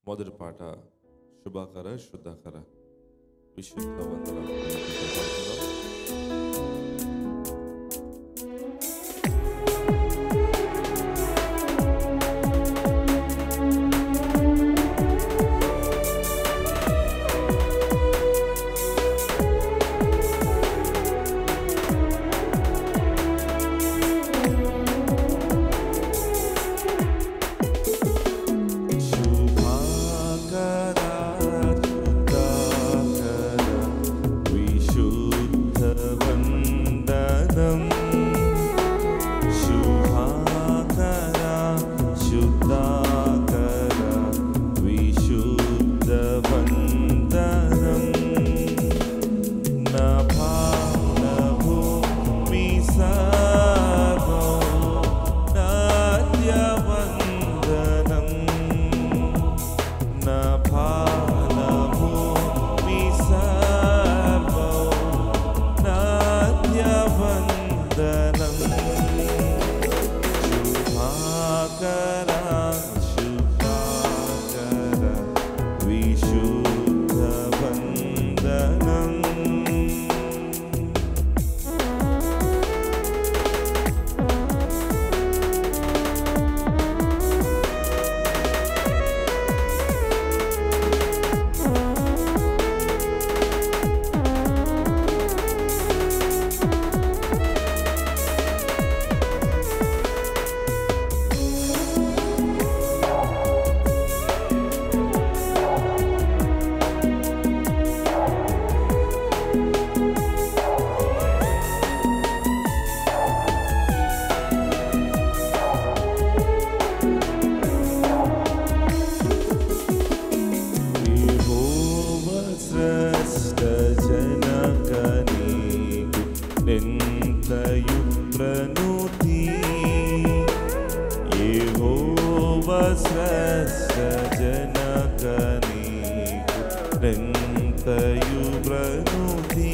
మొదటి పాట శుభాకర శుద్ధాకర విశుద్ధ వందన శుభాకరా శుద్ధాకర విశుద్ధ వందనం శుభాకరా శుద్ధాకర విశుద్ధ వందనం నా భావభూమి సర్వం నాట్యవందనం నా భావభూమి సర్వం నాట్యవందనం శుభాకర శుభాకర విశుద్ధ వందనం యెహోవా శ్రేష్ఠ జనకనీకు నింతయు ప్రణుతి యెహోవా శ్రేష్ఠ జనకనీకు నింతయు ప్రణుతి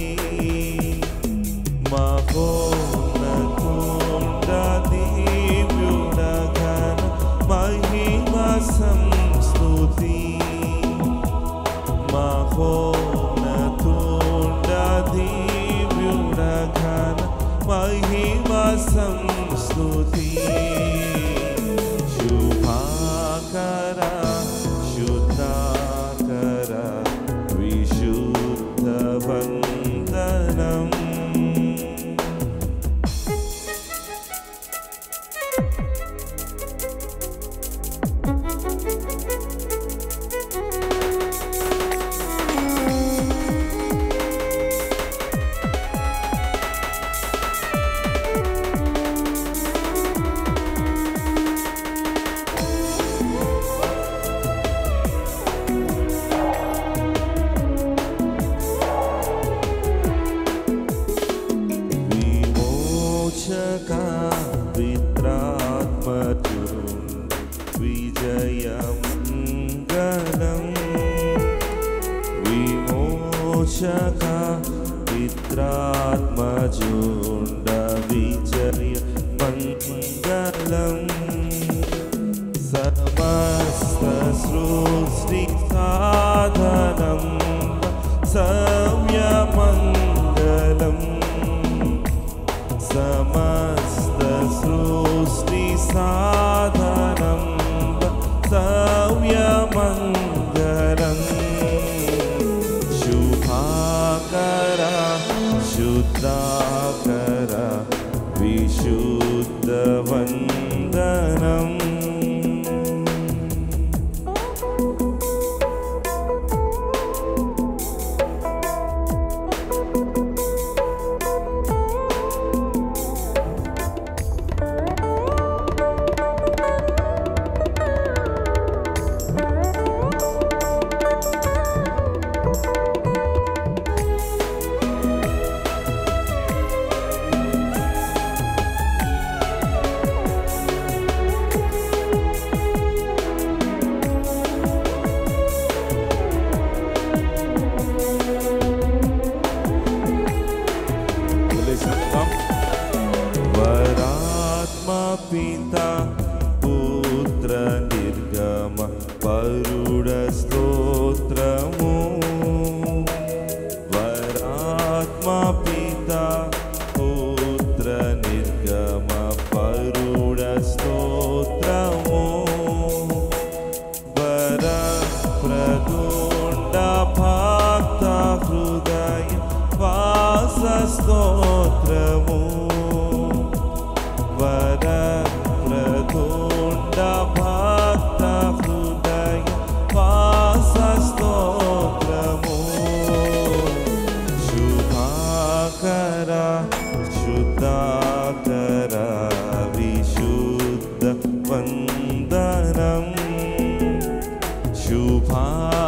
మహోన్నతుండ దివ్యుడగన మహిమ సంస్తుతి మహోన్నతుండ దివ్యుడగన మహిమ సంస్తుతి శుభాకర శుద్ధాకర విశుద్ధ వందనం విమోచక విత్రాత్మజున్ విజయమంగళం విమోచక విత్రాత్మజుండ విజయ మంగళం సమస్త సృష్టి సాధనం సవ్యమంగళం సమస్త సృష్టి సాధనం సవ్యమంగళం శుభాకర శుద్ధాకర విశుద్ధ వందనం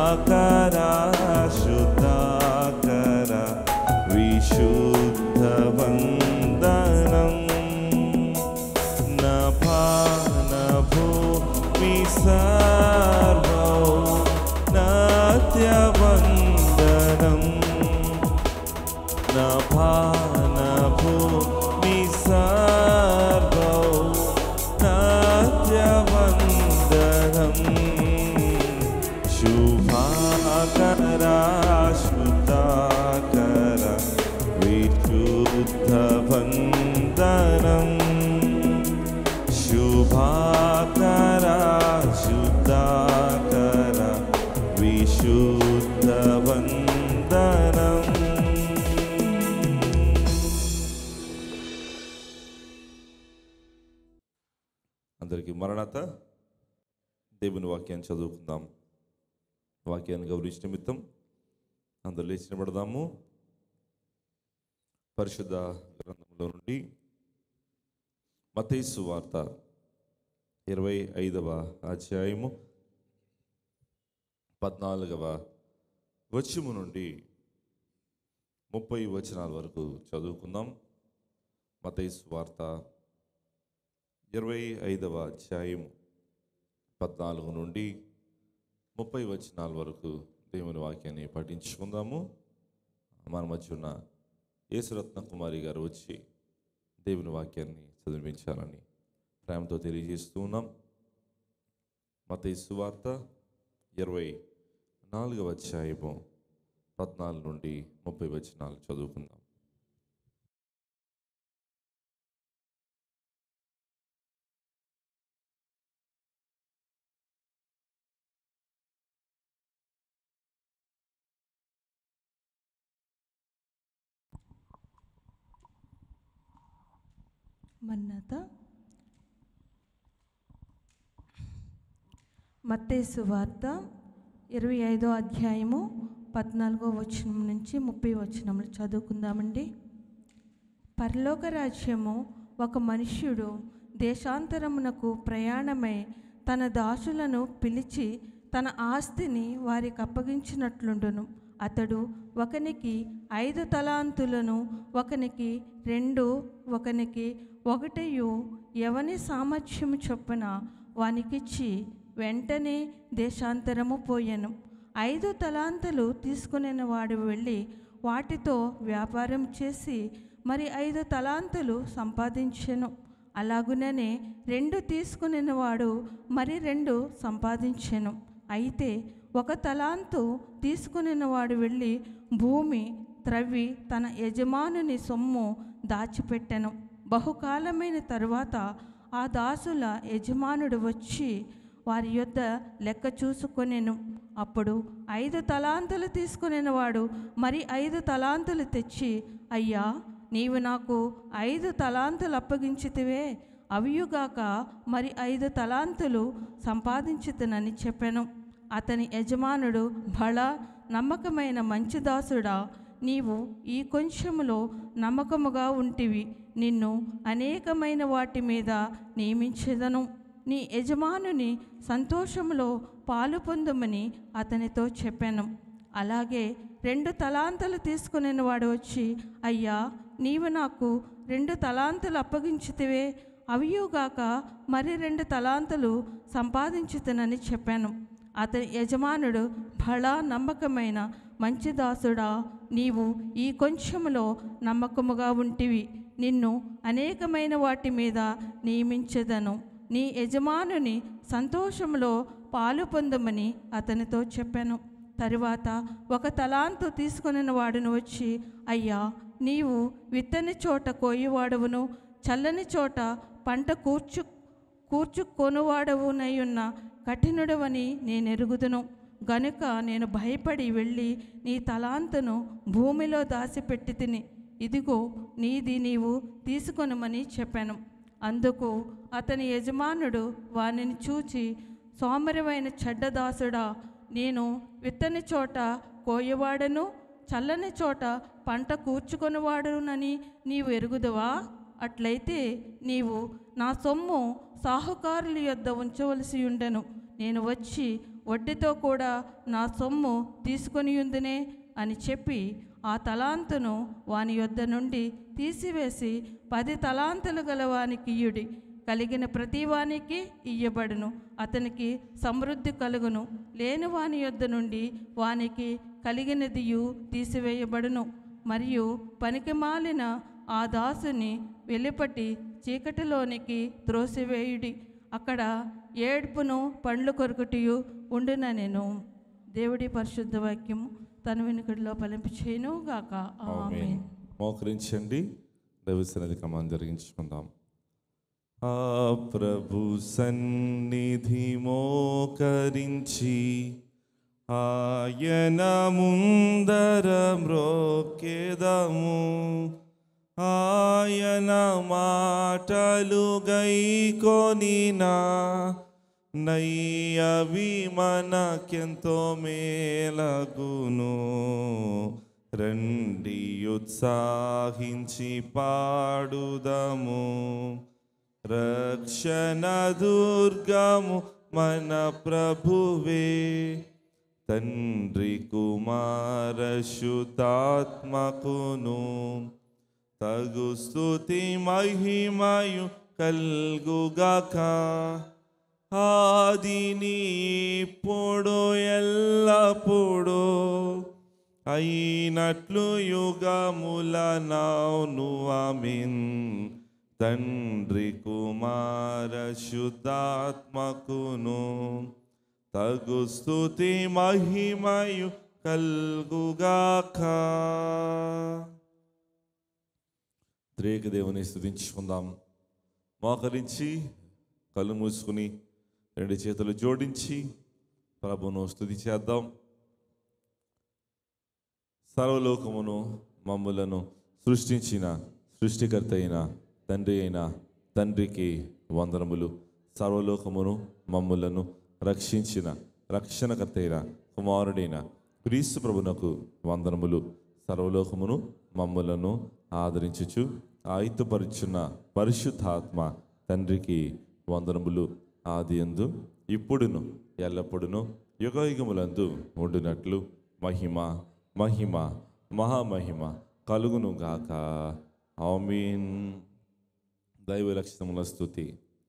శుద్ధాకర విశుద్ధ వందనం నభానభూమి సర్వౌ నత్యవందనం నభానభూమి సర్వౌ నత్యవందనం శుభాకర శుద్ధాకర విశుద్ధ వందనం శుభాకర శుద్ధాకర విశుద్ధ వందనం అందరికీ మరణత దేవుని వాక్యాన్ని చదువుకుందాం వాక్యాన్ని గౌరవించిన నిమిత్తం అందరూ లేచి నిలబడదాము పరిశుద్ధ గ్రంథంలో నుండి మతైసు వార్త ఇరవై ఐదవ అధ్యాయము పద్నాలుగవ వచనము నుండి ముప్పై వచనాల వరకు చదువుకుందాం మతైసు వార్త ఇరవై ఐదవ అధ్యాయము పద్నాలుగు నుండి ముప్పై వచనాల వరకు దేవుని వాక్యాన్ని పఠించుకుందాము మన మధ్య ఉన్న యేసురత్న కుమారి గారు వచ్చి దేవుని వాక్యాన్ని చదివించాలని ప్రేమతో తెలియజేస్తూ ఉన్నాం మత సువార్త ఇరవై నాలుగవ అధ్యాయము పద్నాలుగు నుండి ముప్పై వచనాలు చదువుకుందాం మన్నత మత్తేసు వార్త ఇరవై ఐదో అధ్యాయము పద్నాలుగో వచనం నుంచి ముప్పై వచనములు చదువుకుందామండి పరలోక రాజ్యము ఒక మనుష్యుడు దేశాంతరమునకు ప్రయాణమై తన దాసులను పిలిచి తన ఆస్తిని వారికి అప్పగించినట్లుండును అతడు ఒకనికి ఐదు తలాంతులను ఒకనికి రెండు ఒకనికి ఒకటయు ఎవని సామర్థ్యము చొప్పున వానికిచ్చి వెంటనే దేశాంతరము పోయెను ఐదు తలాంతులు తీసుకునే వాడు వెళ్ళి వాటితో వ్యాపారం చేసి మరి ఐదు తలాంతులు సంపాదించెను అలాగుననే రెండు తీసుకునిన వాడు మరి రెండు సంపాదించెను అయితే ఒక తలాంతు తీసుకునిన వాడు వెళ్ళి భూమి త్రవ్వి తన యజమానుని సొమ్ము దాచిపెట్టెను బహుకాలమైన తరువాత ఆ దాసుల యజమానుడు వచ్చి వారి యొద్ద లెక్క చూసుకొనెను అప్పుడు ఐదు తలాంతులు తీసుకునిన వాడు మరి ఐదు తలాంతులు తెచ్చి అయ్యా నీవు నాకు ఐదు తలాంతులు అప్పగించితివే అవియుగాక మరి ఐదు తలాంతులు సంపాదించుతునని చెప్పాను అతని యజమానుడు బళ నమ్మకమైన మంచి దాసుడా నీవు ఈ కొంచెములో నమ్మకముగా ఉంటివి నిన్ను అనేకమైన వాటి మీద నియమించెదను నీ యజమానుని సంతోషములో పాలు పొందుమని అతనితో చెప్పాను అలాగే రెండు తలాంతలు తీసుకుని వాడు వచ్చి అయ్యా నీవు నాకు రెండు తలాంతులు అప్పగించితివే అవియుగాక మరి రెండు తలాంతులు సంపాదించుతునని చెప్పాను అతని యజమానుడు బళ నమ్మకమైన మంచి దాసుడా నీవు ఈ కొంచెములో నమ్మకముగా ఉంటివి నిన్ను అనేకమైన వాటి మీద నియమించెదను నీ యజమానుని సంతోషములో పాలు పొందమని అతనితో చెప్పాను తరువాత ఒక తలాంతు తీసుకుని వాడును వచ్చి అయ్యా నీవు విత్తని చోట కోయివాడవును చల్లని చోట పంట కూర్చు కూర్చుకొనువాడవునయ్యున్న కఠినుడవని నేను ఎరుగుదును గనుక నేను భయపడి వెళ్ళి నీ తలాంతును భూమిలో దాచిపెట్టి తిని ఇదిగో నీది నీవు తీసుకొనమని చెప్పాను అందుకు అతని యజమానుడు వానిని చూచి సోమరివైన చెడ్డదాసుడా నేను విత్తని చోట కోయవాడను చల్లని చోట పంట కూర్చుకొనివాడునని నీవు ఎరుగుదవా అట్లయితే నీవు నా సొమ్ము సాహుకారుల యొద్ద ఉంచవలసి ఉండెను నేను వచ్చి వడ్డీతో కూడా నా సొమ్ము తీసుకొని ఉందినే అని చెప్పి ఆ తలాంతును వాని యొద్ద నుండి తీసివేసి పది తలాంతులు గల వానికి ఇయ్యుడి కలిగిన ప్రతి వానికి ఇయ్యబడును అతనికి సమృద్ధి కలుగును లేని వాని యొద్ద నుండి వానికి కలిగినదియు తీసివేయబడును మరియు పనికిమాలిన ఆ దాసుని వెలిపట్టి చీకటిలోనికి త్రోసివేయుడి అక్కడ ఏడ్పును పండ్లు కొరుకుటియు ఉండున నేను దేవుడి పరిశుద్ధ వాక్యము తన వెనుకడిలో ఫలింపు చేయను గాక ఆమేన్ మోకరించండి దైవసన్నిధి క్రమాన్ని జరిగించుకుందాం ఆ ప్రభు సన్నిధి మోకరించి ఆయన ముందర మ్రోకేదము ఆయన మాటలు గైకొనినా నయ్యవి మనకెంతో మేలగును రండి ఉత్సాహించి పాడుదము రక్షణ దుర్గము మన ప్రభువే తండ్రి కుమార శుతాత్మకును తగు స్తుతి మహిమయు కల్గుగాక ఆదిని ఇప్పుడు ఎల్లప్పుడు అయినట్లు యుగముల నౌను అమిన్ తండ్రి కుమార శుద్ధాత్మకును తగు స్తుతి మహిమయు కల్గుగాక త్రేక దేవుని స్థుతించుకుందాం మోకరించి కళ్ళు మూసుకుని రెండు చేతులు జోడించి ప్రభును స్థుతి చేద్దాం సర్వలోకమును మమ్ములను సృష్టించిన సృష్టికర్త అయిన తండ్రి అయిన తండ్రికి వందనములు సర్వలోకమును మమ్ములను రక్షించిన రక్షణకర్త అయిన కుమారుడైన క్రీస్తు ప్రభునకు వందనములు సర్వలోకమును మమ్ములను ఆదరించుచు ఆయుధపరుచున్న పరిశుద్ధాత్మ తండ్రికి వందనములు ఆది ఎందు ఇప్పుడును ఎల్లప్పుడును యుగయుగములందు ఉండునట్లు మహిమ మహిమ మహామహిమ కలుగును గాక ఆమీన్ దైవ లక్షణముల స్థుతి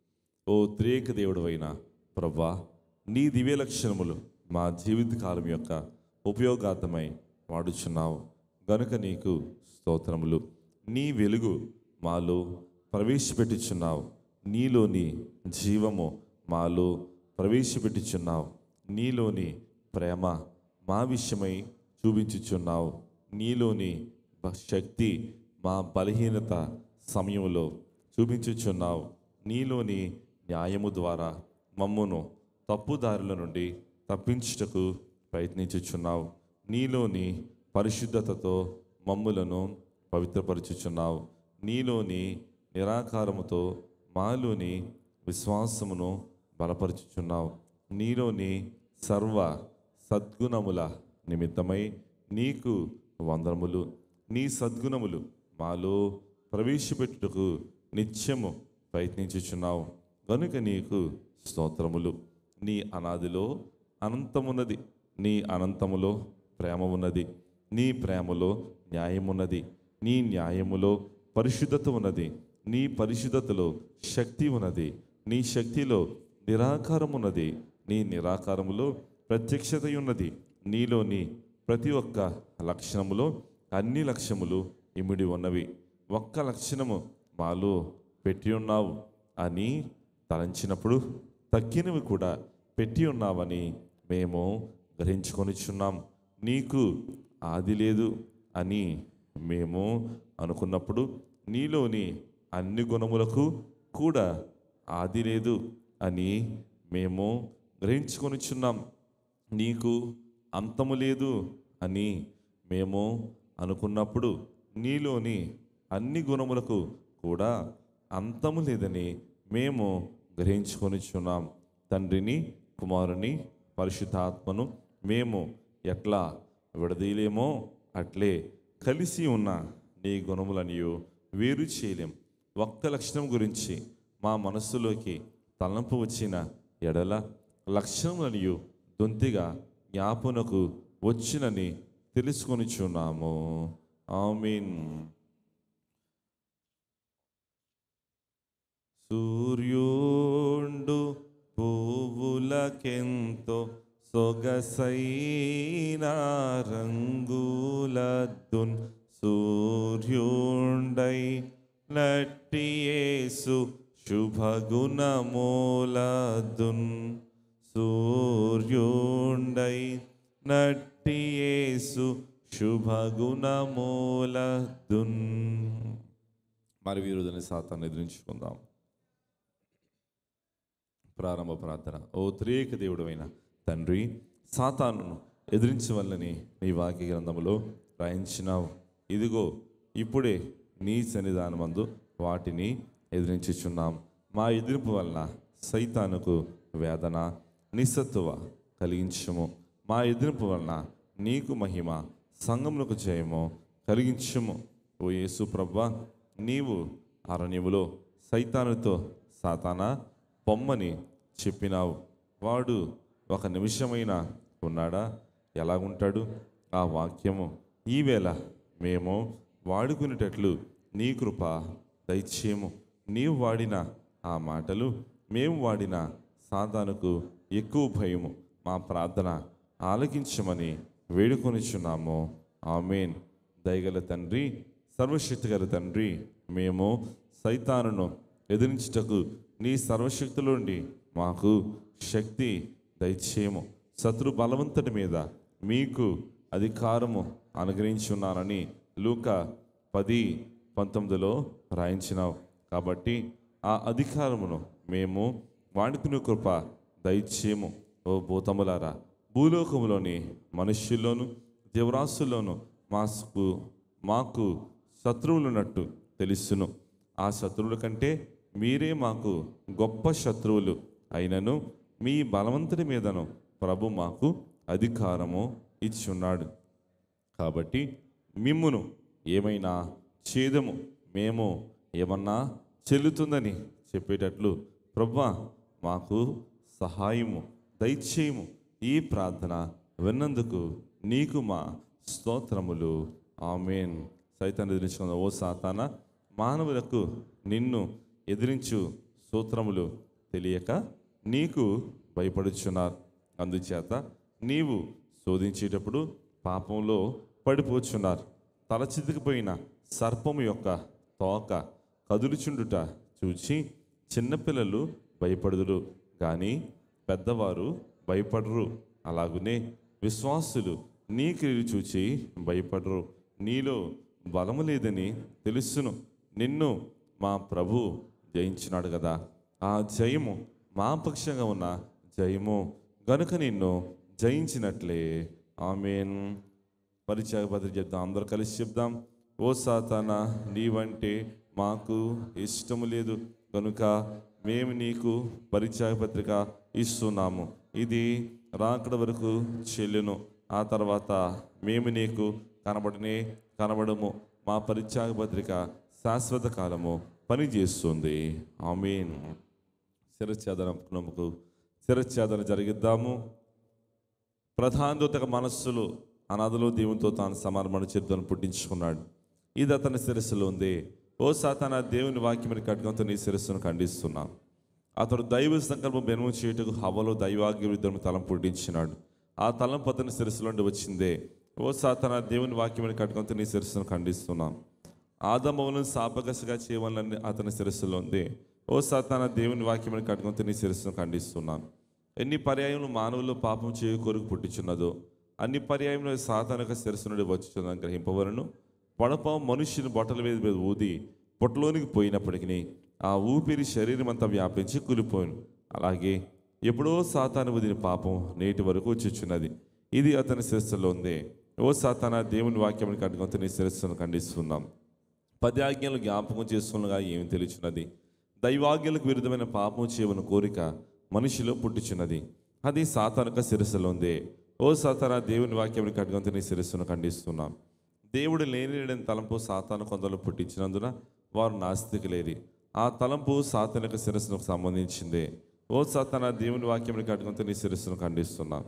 ఓ త్రేక దేవుడు అయిన ప్రభా నీ దివ్య లక్షణములు మా జీవితకాలం యొక్క ఉపయోగార్థమై వాడుచున్నావు గనుక నీకు స్తోత్రములు నీ వెలుగు మాలో ప్రవేశపెట్టుచున్నావు నీలోని జీవము మాలో ప్రవేశపెట్టుచున్నావు నీలోని ప్రేమ మా విషయమై చూపించుచున్నావు నీలోని బ- శక్తి మా బలహీనత సమయంలో చూపించుచున్నావు నీలోని న్యాయము ద్వారా మమ్మును తప్పుదారుల నుండి తప్పించుటకు ప్రయత్నించుచున్నావు నీలోని పరిశుద్ధతతో మమ్ములను పవిత్రపరచుచున్నావు నీలోని నిరాకారముతో మాలోని విశ్వాసమును బలపరుచుచున్నావు నీలోని సర్వ సద్గుణముల నిమిత్తమై నీకు వందనములు నీ సద్గుణములు మాలో ప్రవేశపెట్టుటకు నిత్యము ప్రయత్నించుచున్నావు కనుక నీకు స్తోత్రములు నీ అనాదిలో అనంతమున్నది నీ అనంతములో ప్రేమ ఉన్నది నీ ప్రేమలో న్యాయమున్నది నీ న్యాయములో పరిశుద్ధత ఉన్నది నీ పరిశుద్ధతలో శక్తి ఉన్నది నీ శక్తిలో నిరాకారం ఉన్నది నీ నిరాకారములో ప్రత్యక్షత ఉన్నది నీలోని ప్రతి ఒక్క లక్షణములో అన్ని లక్ష్యములు ఇమిడి ఉన్నవి ఒక్క లక్షణము మాలో పెట్టి ఉన్నావు అని తలంచినప్పుడు తక్కినవి కూడా పెట్టి ఉన్నావని మేము గ్రహించుకొనిచున్నాం నీకు ఆది లేదు అని మేము అనుకున్నప్పుడు నీలోని అన్ని గుణములకు కూడా ఆది లేదు అని మేము గ్రహించుకొనిచున్నాం నీకు అంతము లేదు అని మేము అనుకున్నప్పుడు నీలోని అన్ని గుణములకు కూడా అంతము లేదని మేము గ్రహించుకొనిచున్నాం తండ్రిని కుమారుని పరిశుద్ధాత్మను మేము ఎట్లా విడదీయలేమో అట్లే కలిసి ఉన్న నీ గుణములనియు వేరు చేయలేం ఒక్క లక్షణం గురించి మా మనస్సులోకి తలంపు వచ్చిన ఎడల లక్షణములనియు దొంతిగా జ్ఞాపనకు వచ్చినని తెలుసుకొనిచున్నాము ఆమీన్ సూర్యుండు పువ్వులకెంతో సొగసైన రంగులద్దున్ సూర్యుండై నట్టియేసు శుభగుణమూలదున్ సూర్యుండై నట్టియేసు శుభగుణమూలదున్ మరి వీరుదని సాతాన్ని ఎదిరించుకుందాం ప్రారంభ ప్రార్థన ఓ త్రియేక దేవుడైన తండ్రి సాతానును ఎదిరించవల్లని నీ వాక్య గ్రంథములో రాయించినావు ఇదిగో ఇప్పుడే నీ సన్నిధానమందు వాటిని ఎదిరించుచున్నాం మా ఎదిరింపు వలన సైతానుకు వేదన నిస్సత్తువ కలిగించము మా ఎదిరింపు వలన నీకు మహిమ సంగమునకు జయము కలిగించము ఓ యేసు ప్రభా నీవు అరణ్యములో సైతానుతో సాతానా పొమ్మని చెప్పినావు వాడు ఒక నిమిషమైన ఉన్నాడా ఎలాగుంటాడు ఆ వాక్యము ఈవేళ మేము వాడుకునేటట్లు నీ కృప దయచేయము నీవు వాడిన ఆ మాటలు మేము వాడిన సాతానుకు ఎక్కువ భయము మా ప్రార్థన ఆలకించమని వేడుకొనిచున్నాము ఆమెన్ దయగల తండ్రి సర్వశక్తిగల తండ్రి మేము సైతానును ఎదిరించుటకు నీ సర్వశక్తుల నుండి మాకు శక్తి దయచేయము శత్రు బలవంతుడి మీద మీకు అధికారము అనుగ్రహించున్నానని లూక పది పంతొమ్మిదిలో రాయించినావు కాబట్టి ఆ అధికారమును మేము వాడుకునే కృప దయచేయము ఓ భూతములారా భూలోకములోని మనుష్యుల్లోను దేవరాశుల్లోను మాకు మాకు శత్రువులున్నట్టు తెలుసును ఆ శత్రువుల కంటే మీరే మాకు గొప్ప శత్రువులు అయినను మీ బలవంతుడి మీదను ప్రభు మాకు అధికారము ఇచ్చున్నాడు కాబట్టి మిమ్మును ఏమైనా ఛేదము మేము ఏమన్నా చెల్లుతుందని చెప్పేటట్లు ప్రభా మాకు సహాయము దయచేయము ఈ ప్రార్థన విన్నందుకు నీకు మా స్తోత్రములు ఆమెన్ సైతాన్ని ఎదిరించుకున్న ఓ సాతాన మానవులకు నిన్ను ఎదిరించు సూత్రములు తెలియక నీకు భయపడుచున్నారు అందుచేత నీవు శోధించేటప్పుడు పాపంలో పడిపోచున్నారు తల చితికిపోయిన సర్పము యొక్క తోక కదులుచుండుట చూచి చిన్నపిల్లలు భయపడుదురు కానీ పెద్దవారు భయపడరు అలాగునే విశ్వాసులు నీ క్రియలు చూచి భయపడరు నీలో బలము లేదని తెలుసును నిన్ను మా ప్రభు జయించినాడు కదా ఆ జయము మా పక్షంగా ఉన్న జయము గనుక నిన్ను జయించినట్లే ఆమెన్ పరిచయ పత్రిక చెప్దాం అందరూ కలిసి చెప్దాం ఓ సాతాన నీవంటే మాకు ఇష్టము లేదు కనుక మేము నీకు పరిచయ పత్రిక ఇస్తున్నాము ఇది రాకడ వరకు చెల్లును ఆ తర్వాత మేము నీకు కనబడనే కనబడము మా పరిచయ పత్రిక శాశ్వత కాలము పనిచేస్తుంది ఆమెన్ శిరఛేదనకు శిరఛేదన జరిగిద్దాము ప్రధానోతక మనస్సులు అనాథలో దేవునితో తాను సమానమైన చరిత్రను పుట్టించుకున్నాడు ఇది అతని శిరస్సులో ఉంది ఓ సాతాన దేవుని వాక్యమని కట్టుకంతో నీ శిరస్సును ఖండిస్తున్నాం అతడు దైవ సంకల్పం బెనుము చేయుటకు హవలో దైవాగ్య విద్యను తలం పుట్టించినాడు ఆ తలంపు అతని శిరస్సులో నుండి వచ్చిందే ఓ సాతాన దేవుని వాక్యమని కట్టుకంతో నీ శిరస్సును ఖండిస్తున్నాం ఆదమవులను సాపగసగా చేయవాలని అతని శిరస్సులో ఉంది ఓ సాతాన దేవుని వాక్యమని కట్టుకుంటే నీ శిరస్సును ఖండిస్తున్నాను ఎన్ని పర్యాయములు మానవులు పాపం చేయు కొరకు పుట్టించున్నదో అన్ని పర్యాయములు సాతాన యొక్క శిరస్సు నుండి వచ్చుచున్నదని గ్రహింపవలను పడప మనుష్యుని బొట్టల మీద మీద ఊది పొట్టలోనికి పోయినప్పటికీ ఆ ఊపిరి శరీరం అంతా వ్యాపించి కూలిపోయాను అలాగే ఎప్పుడో సాతాను వదిన పాపం నేటి వరకు వచ్చుచున్నది ఇది అతని శిరస్సులో ఉంది ఓ సాతాన దేవుని వాక్యం కట్టుకుంటే నీ శిరస్సును ఖండిస్తున్నాం పది ఆజ్ఞలు జ్ఞాపకం చేసుకున్నగా ఏమి తెలుచున్నది దైవాజ్ఞలకు విరుద్ధమైన పాపం చేయవని కోరిక మనిషిలో పుట్టుచున్నది అది సాతానక శిరస్సులో ఉంది ఓ సాతాన దేవుని వాక్యం కట్టుకుంటే నీ శిరస్సును ఖండిస్తున్నాం దేవుడు లేని తలంపు సాతాను కొందరు పుట్టించినందున వారు నాస్తికులేది ఆ తలంపు సాతానక శిరస్సుకు సంబంధించిందే ఓ సాతాన దేవుని వాక్యం కట్టుకుంటే నీ శిరస్సును ఖండిస్తున్నాం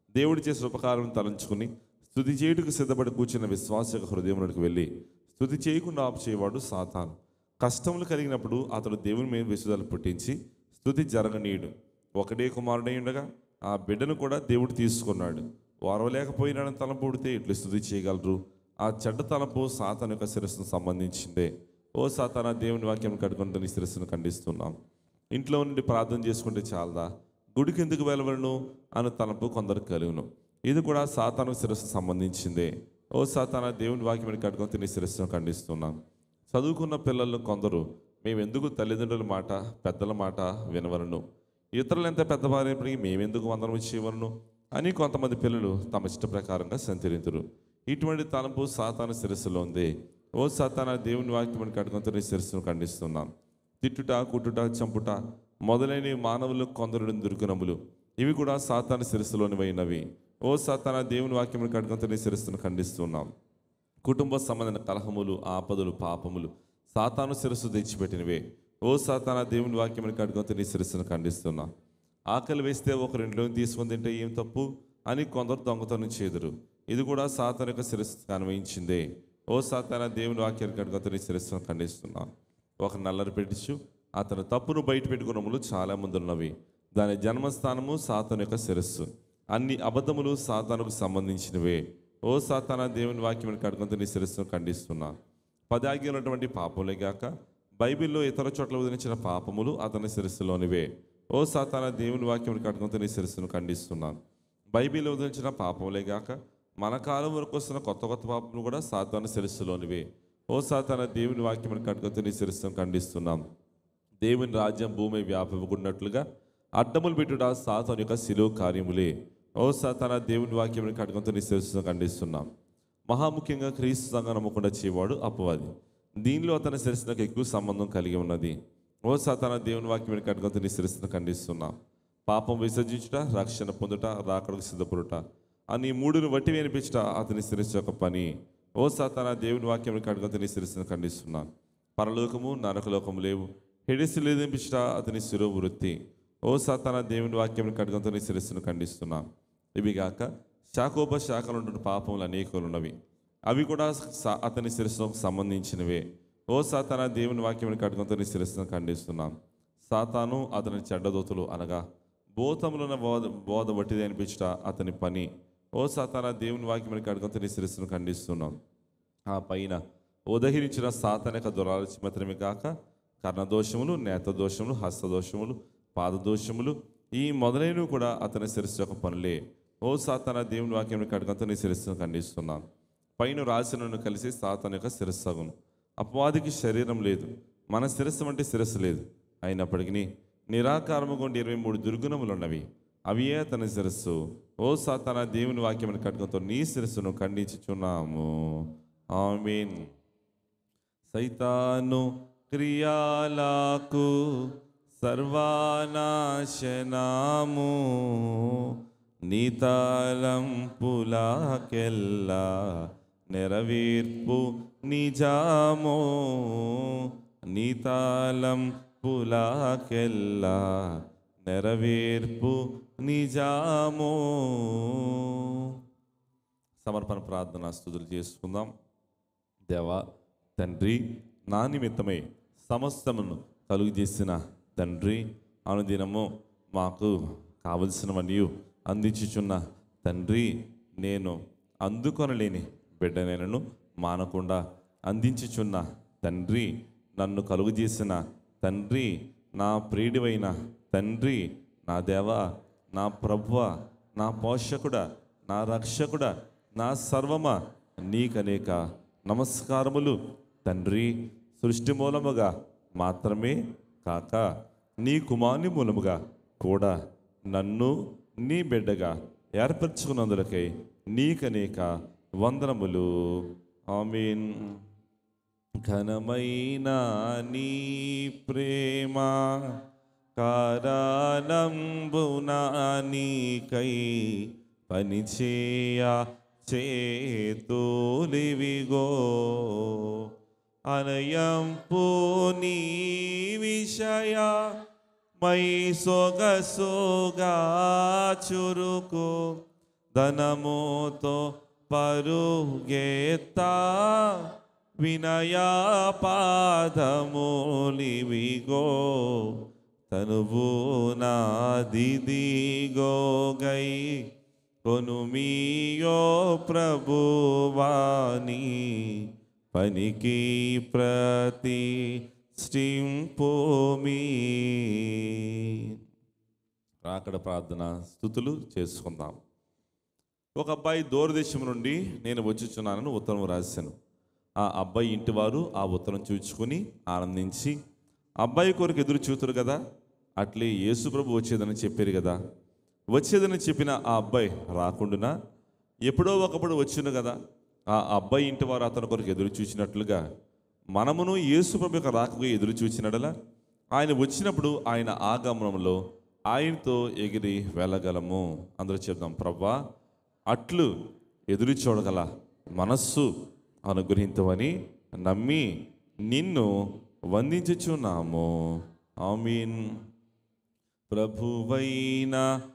దేవుడు చేసిన ఉపకారం తలంచుకుని స్థుతి చేయుటకు సిద్ధపడి కూర్చున్న విశ్వాస యొక్క హృదయంలోకి వెళ్ళి స్థుతి చేయకుండా ఆపు చేయవాడు సాతాను కష్టములు కలిగినప్పుడు అతడు దేవుని మీద విసుదలు పుట్టించి స్థుతి జరగనీయుడు ఒకడే కుమారుడై ఉండగా ఆ బిడ్డను కూడా దేవుడు తీసుకున్నాడు వారవలేకపోయినాడని తలంపు పుడితే ఇట్లు స్థుతి చేయగలరు ఆ చెడ్డ తలంపు సాతాను యొక్క శిరస్సును సంబంధించిందే ఓ సాతాన దేవుని వాక్యం కట్టుకుంటే నీ శిరస్సును ఖండిస్తున్నాం ఇంట్లో నుండి ప్రార్థన చేసుకుంటే చాలదా గుడికి ఎందుకు వెళ్ళవలను అన్న తలంపు కొందరు కలుగును ఇది కూడా సాతాను శిరస్సు సంబంధించిందే ఓ సాతాన దేవుని వాక్యం కట్టుకొని నీ శిరస్సును ఖండిస్తున్నాం చదువుకున్న పిల్లలు కొందరు మేము ఎందుకు తల్లిదండ్రుల మాట పెద్దల మాట వినవలను ఇతరులు ఎంత పెద్దవారైనప్పటికీ మేమెందుకు వందనం ఇచ్చేవలను అని కొంతమంది పిల్లలు తమ ఇష్ట ప్రకారంగా సంచరించరు ఇటువంటి తలంపు సాతాను శిరస్సులో ఉంది ఓ సాతాన దేవుని వాక్యం కట్టుకొని నీ శిరస్సును ఖండిస్తున్నాం తిట్టుట కుట్టుట చంపుట మొదలైన మానవులు కొందరు దుర్గుణములు ఇవి కూడా సాతాను శిరస్సులోనివైనవి ఓ సాతాన దేవుని వాక్యం కట్టుకొని నీ శిరస్సును ఖండిస్తున్నాం కుటుంబ సంబంధమైన కలహములు ఆపదలు పాపములు సాతాను శిరస్సు తెచ్చిపెట్టినవే ఓ సాతాన దేవుని వాక్యం కట్టుకొని నీ శిరస్సును ఖండిస్తున్నా ఆకలి వేస్తే ఒకరింట్లో తీసుకొని తింటే ఏం తప్పు అని కొందరు దొంగతనం చేదురు ఇది కూడా సాతాన యొక్క శిరస్సు అన్వయించిందే ఓ సాతాన దేవుని వాక్యాన్ని కట్టుకొని నీ శిరస్సును ఖండిస్తున్నా ఒక నల్లరి పెట్టించు అతని తప్పును బయట పెట్టుకున్నములు చాలా మంది ఉన్నవి దాని జన్మస్థానము సాతాను యొక్క శిరస్సు అన్ని అబద్ధములు సాతానుకు సంబంధించినవే ఓ సాతాన దేవుని వాక్యం కడుకుంటూ నీ శిరస్సును ఖండిస్తున్నా పదాగి ఉన్నటువంటి పాపములే గాక బైబిల్లో ఇతర చోట్ల వదిలించిన పాపములు అతని శిరస్సులోనివే ఓ సాతాన దేవుని వాక్యం కడుకుంటూ నీ శిరస్సును ఖండిస్తున్నాను బైబిల్లో వదిలించిన పాపములే గాక మన కాలం వరకు వస్తున్న కొత్త కొత్త పాపములు కూడా సాతాన శిరస్సులోనివే ఓ సాతాన దేవుని వాక్యం కడుకుంటూ నీ శిరస్సును ఖండిస్తున్నాం దేవుని రాజ్యం భూమి వ్యాపకున్నట్లుగా అడ్డములు పెట్టుట సాతాను యొక్క శిలో కార్యములే ఓ సాతాన దేవుని వాక్యం కడుకుంటూ నీ శిరస్సును ఖండిస్తున్నాం మహాముఖ్యంగా క్రీస్తు సంఘం నమ్మకుండా చేయవాడు అపవాది దీనిలో అతని శిరస్సులకు ఎక్కువ సంబంధం కలిగి ఉన్నది ఓ సాతాన దేవుని వాక్యం కట్టుకుంటూ నీ శిరస్సును ఖండిస్తున్నాం పాపం విసర్జించుట రక్షణ పొందుట రాకడకు సిద్ధపడుట అని ఈ మూడును వట్టి వినిపించుట అతని శిరస్సు యొక్క పని ఓ సాతాన దేవుని వాక్యం కట్టుకుంటూ నీ శిరస్సును ఖండిస్తున్నాను పరలోకము నరకలోకము లేవు హెడిసి లేదింపించుట అతని శిరో వృత్తి ఓ సాతాన దేవుని వాక్యం కట్టుకుంటూ నీ శిరస్సును ఖండిస్తున్నాను ఇవి గాక శాఖోప శాఖలు ఉంటున్న పాపములు అనేకలు ఉన్నవి అవి కూడా సా- అతని శిరస్సుకు సంబంధించినవే ఓ సాతాన దేవుని వాక్యం కట్టుకుంటూ నీ శిరస్సును ఖండిస్తున్నాం సాతాను అతని చెడ్డదోతులు అనగా భూతములున్న బోధ బోధ వట్టిది అనిపించుట అతని పని ఓ సాతాన దేవుని వాక్యం కట్టుకుంటూ నీ శిరస్సును ఖండిస్తున్నాం ఆ పైన ఉదహరించిన సాతనిక దురాలోచనమే కాక కర్ణదోషములు నేతదోషములు హస్తదోషములు పాదదోషములు ఈ మొదలైనవి కూడా అతని శిరస్సు యొక్క పనులే ఓ సాతాన దేవుని వాక్యం కడుగంతో నీ శిరస్సును ఖండిస్తున్నాను పైన రాసినను కలిసి సాతాన్ యొక్క శిరస్సు అగును అపవాదికి శరీరం లేదు మన శిరస్సు అంటే శిరస్సు లేదు అయినప్పటికీ నిరాకారము గుండి ఇరవై మూడు దుర్గుణములు ఉన్నవి అవియే అతని శిరస్సు ఓ సాతాన దేవుని వాక్యం కట్టుకుంటూ నీ శిరస్సును ఖండించుచున్నాము ఆమీన్ సైతాను క్రియాలకు సర్వానాశనాము నీతాలంపులాకెల్లా నెరవేర్పు నిజామో నీతాలంపులాకెల్లా నెరవేర్పు నిజామో సమర్పణ ప్రార్థన స్థుతులు చేసుకుందాం దేవా తండ్రి నా నిమిత్తమై సమస్తమును కలుగు చేసిన తండ్రి అనుదినము మాకు కావలసినవన్నీ అందించుచున్న తండ్రి నేను అందుకొనలేని బిడ్డనైనను మానకుండా అందించుచున్న తండ్రి నన్ను కలుగు చేసిన తండ్రి నా ప్రియుడివైన తండ్రి నా దేవ నా ప్రభువ నా పోషకుడా నా రక్షకుడా నా సర్వమ నీకనేక నమస్కారములు తండ్రి సృష్టి మూలముగా మాత్రమే కాక నీ కుమారుని మూలముగా కూడా నన్ను నీ బిడ్డగా ఏర్పరచుకున్నందులకై నీకనేక వందనములు ఆమీన్ ఘనమైన నీ ప్రేమ కారణంబునా నీకై పనిచేయ చేతులివిగో అనయంపు నీ విషయ మై సొగసోగా చురుకు ధనముతో పరుగెత్తా వినయా పాదములివిగో తనువు నాదిదిగో గై కొనుమీయో ప్రభువాని పనికి ప్రతి స్టింపోమీ రాకడ ప్రార్థన స్థుతులు చేసుకుందాం ఒక అబ్బాయి దూరదేశం నుండి నేను వచ్చుచున్నానని ఉత్తరం రాశాను ఆ అబ్బాయి ఇంటి వారు ఆ ఉత్తరం చూచుకొని ఆనందించి అబ్బాయి కొరకు ఎదురు చూతురు కదా అట్లే యేసుప్రభు వచ్చేదని చెప్పారు కదా వచ్చేదని చెప్పిన ఆ అబ్బాయి రాకుండానా ఎప్పుడో ఒకప్పుడు వచ్చును కదా ఆ అబ్బాయి ఇంటి వారు అతని కొరకు ఎదురు చూసినట్లుగా మనమును యేసుప్రభు యొక్క రాకకు ఎదురు చూచినడలా ఆయన వచ్చినప్పుడు ఆయన ఆగమనంలో ఆయనతో ఎగిరి వెళ్ళగలము అందరూ చెప్దాం ప్రవ్వా అట్లు ఎదురు చూడగల మనస్సు అనుగ్రహించవని నమ్మి నిన్ను వందించుచున్నాము ఆమీన్ ప్రభువైన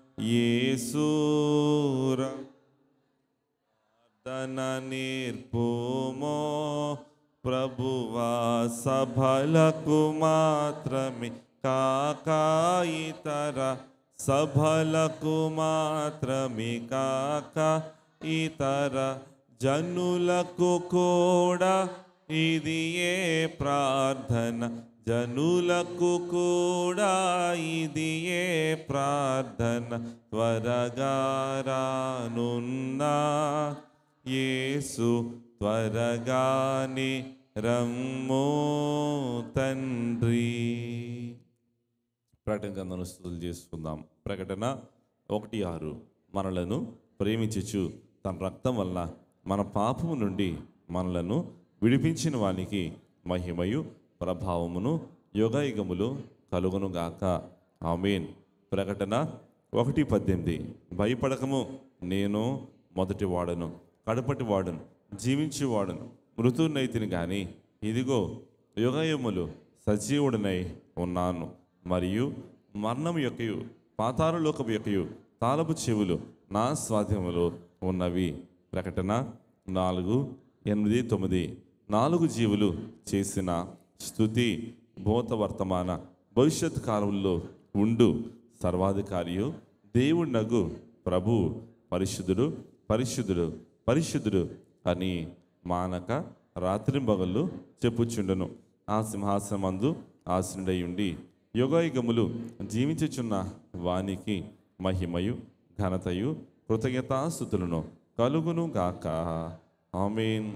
యేసూర ప్రార్థన నేర్పుమో ప్రభువా సభలకు మాత్రమే కాక ఇతర సభలకు మాత్రమే కాక ఇతర జనులకు కూడా ఇది ఏ ప్రార్థన జనులకు కూడా ఇది ఏ ప్రార్థన త్వరగా రానున్నా యేసు త్వరగానే రమ్మో తండ్రి ప్రకటన గ్రంథంలో స్థుతులు చేసుకుందాం ప్రకటన ఒకటి ఆరు మనలను ప్రేమించుచు తన రక్తం వల్ల మన పాపము నుండి మనలను విడిపించిన వానికి మహిమయు ప్రభావమును యుగయుగములు కలుగును గాక ఆమేన్ ప్రకటన ఒకటి పద్దెనిమిది భయపడకము నేను మొదటి వాడను కడపటి వాడను జీవించి వాడను మృతునైతిని కానీ ఇదిగో యుగయములు సజీవుడనై ఉన్నాను మరియు మరణం యొక్కయు పాతాళలోకపు యొక్కయు తాళపు చెవులు నా స్వాధీనములో ఉన్నవి ప్రకటన నాలుగు ఎనిమిది తొమ్మిది నాలుగు జీవులు చేసిన స్థుతి భూత వర్తమాన భవిష్యత్ కాలంలో ఉండు సర్వాధికారియు దేవుడు ప్రభు పరిశుద్ధుడు పరిశుద్ధుడు పరిశుద్ధుడు అని మానక రాత్రి పగళ్ళు చెప్పుచుండును ఆ సింహాసనమందు ఆసనుడై ఉండి యుగయుగములు జీవించుచున్న వానికి మహిమయు ఘనతయు కృతజ్ఞతాస్థుతులను కలుగును గాక ఆమేన్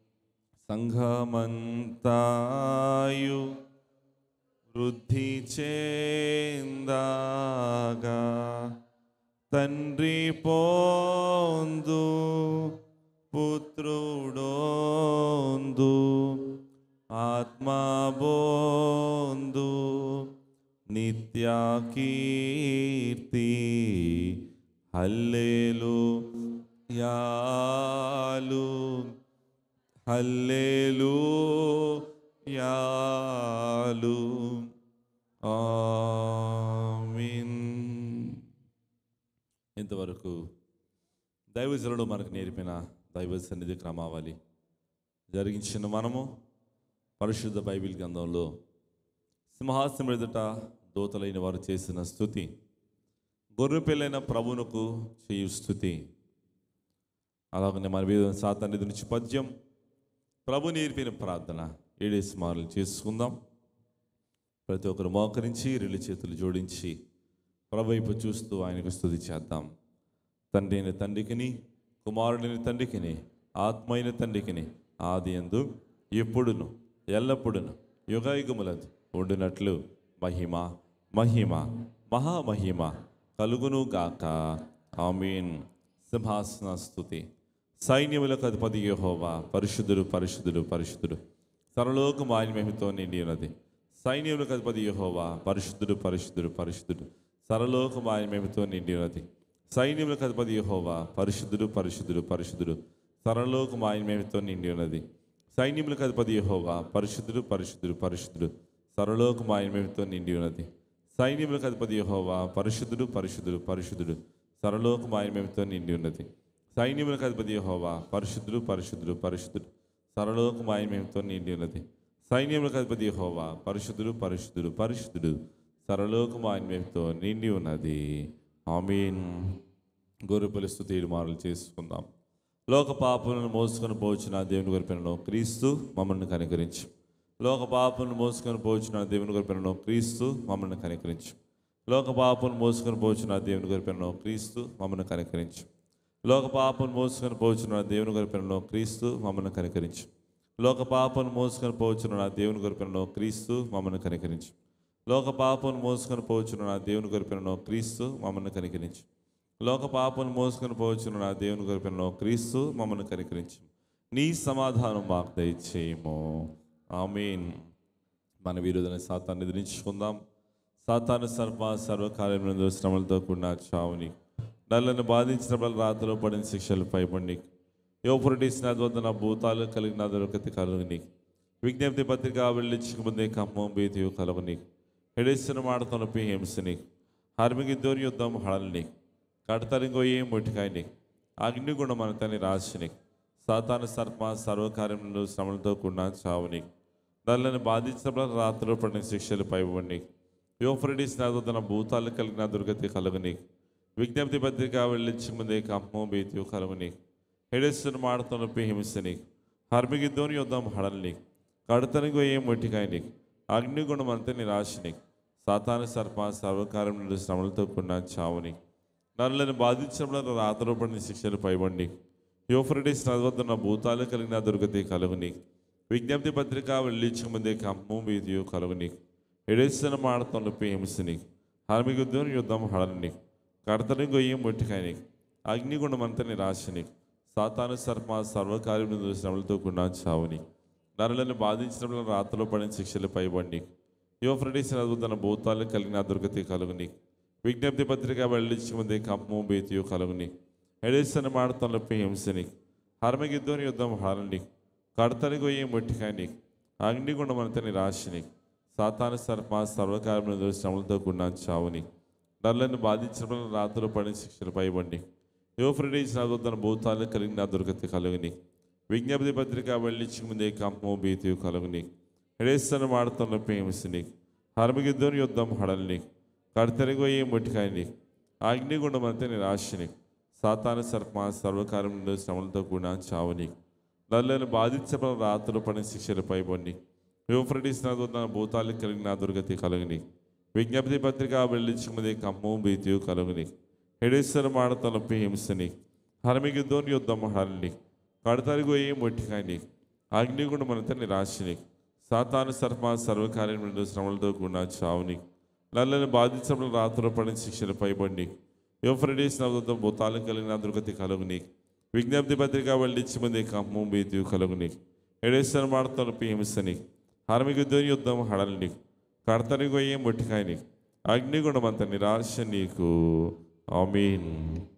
సంఘమంతాయు వృద్ధి చేందాగా తండ్రి పోందు పుత్రుడోందు ఆత్మా బోందు నిత్య కీర్తి హల్లేలు యాలు హల్లేలు యాలు ఆమీన్ ఇంతవరకు దైవజనుడు మనకు నేర్పిన దైవ సన్నిధి క్రమావళి జరిగించిన మనము పరిశుద్ధ బైబిల్ గ్రంథంలో సింహాసనం ఎదుట దూతలైన వారు చేసిన స్థుతి గొర్రెపిల్లైన ప్రభువునకు చేయు స్థుతి అలాగనే మన మీద సాతాన్ని నుంచి పద్యం ప్రభు నేర్పిన ప్రార్థన ఏడేసి మార్లు చేసుకుందాం ప్రతి ఒక్కరు మోకరించి రెండు చేతులు జోడించి ప్రభు వైపు చూస్తూ ఆయనకు స్థుతి చేద్దాం తండ్రి అయిన తండ్రికిని కుమారుడిని తండ్రికిని ఆత్మ అయిన తండ్రికిని ఆది ఎందు ఎప్పుడును ఎల్లప్పుడును యుగయుగములందు ఉండినట్లు మహిమ మహిమ మహామహిమ కలుగును గాక ఆమీన్ సింహాసన స్థుతి సైన్యములకు అధిపతి యెహోవా పరిశుద్ధుడు పరిశుద్ధుడు పరిశుద్ధుడు సర్వలోకం ఆయన మహిమతో నిండి ఉన్నది సైన్యములకు అధిపతి యెహోవా పరిశుద్ధుడు పరిశుద్ధుడు పరిశుద్ధుడు సర్వలోకం ఆయన మహిమతో నిండి ఉన్నది సైన్యములకు అధిపతి యెహోవా పరిశుద్ధుడు పరిశుద్ధుడు పరిశుద్ధుడు సర్వలోకం ఆయన మహిమతో నిండి ఉన్నది సైన్యములకు అధిపతి యెహోవా పరిశుద్ధుడు పరిశుద్ధుడు పరిశుద్ధుడు సర్వలోకం ఆయన మహిమతో నిండి ఉన్నది సైన్యములకు అధిపతి యెహోవా పరిశుద్ధుడు పరిశుద్ధుడు పరిశుద్ధుడు సరలోకం ఆయన మేమతో నిండి ఉన్నది సైన్యములకు అధిపతి హోవా పరిశుద్ధుడు పరిశుద్ధుడు పరిశుద్ధుడు సరలోకం ఆయన మేమతో నిండి ఉన్నది సైన్యములకు అధిపతి హోవా పరిశుద్ధుడు పరిశుద్ధుడు పరిశుద్ధుడు సరలోకం ఆయన మేమతో నిండి ఉన్నది ఆమీన్ గొర్రెపల్లి స్థుతి మారులు చేసుకుందాం లోక పాపలను మోసుకొని పోచిన దేవుని గొరిపినలో క్రీస్తు మమ్మల్ని కనికరించు లోక పాపలను మోసుకొని పోచిన దేవుని గొరిపినలో క్రీస్తు మమ్మల్ని కనికరించు లోక పాపను మోసుకొని పోచిన దేవుని గొరిపినలో క్రీస్తు మమ్మల్ని కనికరించు లోక పాపను మోసుకొని పోచిన దేవుని గొరిపినలో క్రీస్తు మమ్మల్ని కనికరించు లోక పాపను మోసుకొని పోచిన నా దేవుని గొరిపినలో క్రీస్తు మమ్మల్ని కనికరించు లోక పాపను మోసుకొని పోచిన నా దేవుని గొరిపినలో క్రీస్తు మమ్మల్ని కనికరించు లోక పాపను మోసుకొని పోవచ్చును నా దేవుని గొరిపినలో క్రీస్తు మమ్మల్ని కనికరించు నీ సమాధానం మాకు దయచేయము ఆమీన్ మన విరోధన సాతాన్ని ఎదిరించుకుందాం సాతాను సర్ప సర్వకార్యములందు శ్రమలతో కూడిన చావుని నల్లని బాధించిన వల్ల రాతలో పడిన శిక్షలు పైబడి యోపురటీస్ నా వద్ద నా భూతాలు కలిగిన దొరకతి కలుగుని విజ్ఞప్తి పత్రిక వెళ్ళించక ముందే ఖమ్మం భీతి కలుగుని హెడేసిన మాడతనపి హింసని హర్మిగిద్దోని యుద్ధం హళల్ని కడతరింగోయే ముటికాయని అగ్నిగుణం తని రాశిని సాతాను సర్ప సర్వకార్యములు శ్రమలతో కూడిన చావుని నల్లని బాధించినప్పుడు రాత్రిలో పడిన శిక్షలు పైబడి యోఫ్రెడిస్ నాదొద్దన భూతాలు కలిగిన దుర్గతి కలుగుని విజ్ఞప్తి పత్రిక వెళ్ళించి ముందే కమ్మో భీతి కలుగుని హెడెస్సును మాడుతున్నపి హింసని హర్మిగిద్దోని యుద్ధం హడల్ని కడతనిగో ఏం మొట్టికాయని అగ్నిగుణం అంతా నిరాశని సాతాను సర్ప సర్వకార్యములు శ్రమలతో కూడిన చావుని నన్నులను బాధించడం రాతలో పడిన శిక్షలు పైబండి యోఫ్రెడిస్ నదవద్దన్న భూతాలు కలిగిన దుర్గతి కలుగుని విజ్ఞప్తి పత్రిక వెళ్ళించక ముందే కమ్ము వీధియు కలుగుని ఎడేసిన మాడతొనపి హింసని హర్మిగుద్దుని యుద్ధం హడలని కడతని గొయ్యి ముట్టికాయని అగ్నిగుణమంతని రాశిని సాతాను సర్ప సర్వకార్యములు శ్రమలతో కూడిన చావుని నరులను బాధించడంలో రాతలో పడిన శిక్షలు పైబండి యోఫ్రెడిస్ నదువుతున్న భూతాలు కలిగిన దుర్గతి కలుగుని విజ్ఞప్తి పత్రిక వెళ్ళించి ముందే కమ్ము బీతియు కలుగుని ఎడేసిన మాడతంలోపి హింసని హర్మగిద్దోని యుద్ధం హాలని కడతని గొయ్యి ముట్టికాయని అగ్నిగుణమంతని రాశిని సాతాను సర్ప సర్వకార్యములు శ్రమలతో కూడిన చావుని నల్లను బాధించడం రాత్రులు పడిన శిక్షలు పైబండి యోఫ్రెడీస్ నదువుతున్న భూతాలు కలిగిన దుర్గతి కలుగుని విజ్ఞప్తి పత్రిక వెళ్ళించి ముందే కమ్ము బీతియు కలుగుని ఎడేసిన మాడతంలోపి హింసని హర్మగిద్దోని యుద్ధం హడల్ని కడతరిగోయే ముట్టికాయని అగ్నిగుండమంతే నిరాశని సాతాను సర్ప సర్వకార్యములు శ్రమలతో కూడిన చావుని నల్లను బాధించబడిన రాత్రులు పడిన శిక్షలు పైబొని యూఫ్రటీస్ నదున్న భూతాలు కలిగిన దుర్గతి కలుగుని విజ్ఞప్తి పత్రిక వెళ్ళించుకున్నది కమ్ము భీతియు కలుగుని హెడేశ్వర మాడతలపి హింసని హర్మిగిద్దోని యుద్ధం హరని కడతరిగోయే ముట్టికాయని అగ్నిగుండమంతా నిరాశని సాతాను సర్ప సర్వకార్యములు శ్రమలతో కూడిన చావుని నల్లని బాధించడం రాత్రులు పడిన శిక్షలు పైబండి యోఫ్రెడీస్ నవ్వుతో భూతాలు కలిగిన దుర్గతి కలుగుని విజ్ఞప్తి పత్రిక వెళ్ళించి ముందే కమ్ము బీతి కలుగుని ఎడేశ్వర మాడతలపి హింసని హర్మిగుద్దని యుద్ధం హడల్ని కడతని గొయ్యే ముట్టికాయని అగ్నిగుణమంత నిరాశ నీకు ఆమీన్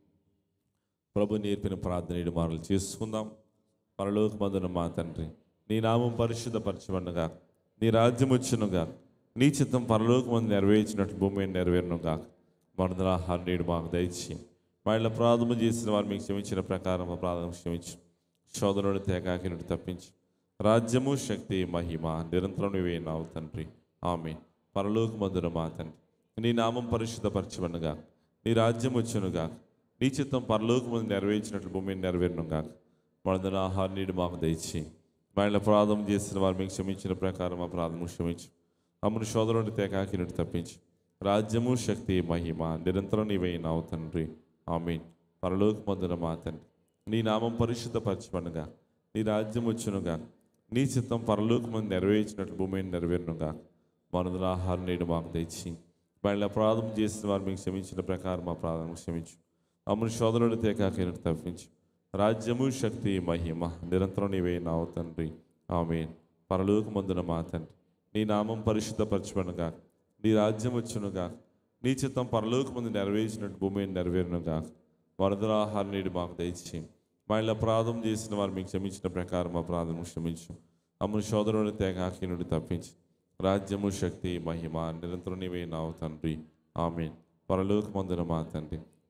ప్రభు నేర్పిన ప్రార్థన ఏడు మాటలు చేసుకుందాం పరలోక మందున మా తండ్రి నీ నామం పరిశుద్ధపరచబడునుగా నీ రాజ్యం వచ్చునుగా నీ చిత్తం పరలోక మందు నెరవేర్చినట్లు భూమి మీద నెరవేరునుగా మనదన ఆహారం నేడు మాకు దయచి మా ఇళ్ళ ప్రాధము చేసిన వారు మీకు క్షమించిన ప్రకారం మా ప్రాధం క్షమించు శోధనుడు తేగాకి నుండి తప్పించి రాజ్యము శక్తి మహిమ నిరంతరం నువ్వే నావు తండ్రి ఆమె పరలోక మందున మా తండ్రి నీ నామం పరిశుద్ధపరచబడునుగా నీ రాజ్యం వచ్చునుగా నీ చిత్తం పరలోక ముందు నెరవేర్చినట్లు భూమిని నెరవేరునుగా మనదన ఆహారం నీడు మాకు దయచి మా ఇళ్ళ ప్రాధం చేసిన వారు మీకు క్షమించిన ప్రకారం మా ప్రాధము క్షమించు అమ్మును శోధనుడి తేకాకి నుండి తప్పించు రాజ్యము శక్తి మహిమ నిరంతరం నీవే నావు తండ్రి ఆమెన్ పరలోక మందున మా తండ్రి నీ నామం పరిశుద్ధపరచబడుగా నీ రాజ్యం వచ్చునుగా నీ చిత్తం పరలోక ముందు నెరవేర్చినట్లు భూమిని నెరవేరునుగా మనదుల ఆహారం నేడు మాకు తెచ్చి వాళ్ళ అపరాధం చేసిన వారు మీకు క్షమించిన ప్రకారం మా ప్రాధం క్షమించు అమ్మును శోధనుడి తేకాకి తప్పించు రాజ్యము శక్తి మహిమ నిరంతరం నీవే నావు తండ్రి ఆమెన్ పరలోక మందున మా తండ్రి నీ నామం పరిశుద్ధపరచబడుగా నీ రాజ్యం వచ్చునుగా నీ చిత్తం పరలోక ముందు నెరవేర్చినట్టు భూమి నెరవేరునుగా వరదల ఆహారం నేడు మాకు దయచి మా ఇళ్ళ అపరాధం చేసిన వారు మీకు క్షమించిన ప్రకారం అపరాధం క్షమించు అమ్మును శోధనుడి తేగాకి నుండి తప్పించు రాజ్యము శక్తి మహిమ నిరంతరం నీవే నావు తండ్రి ఆమెన్ పరలోక మందున మా తండ్రి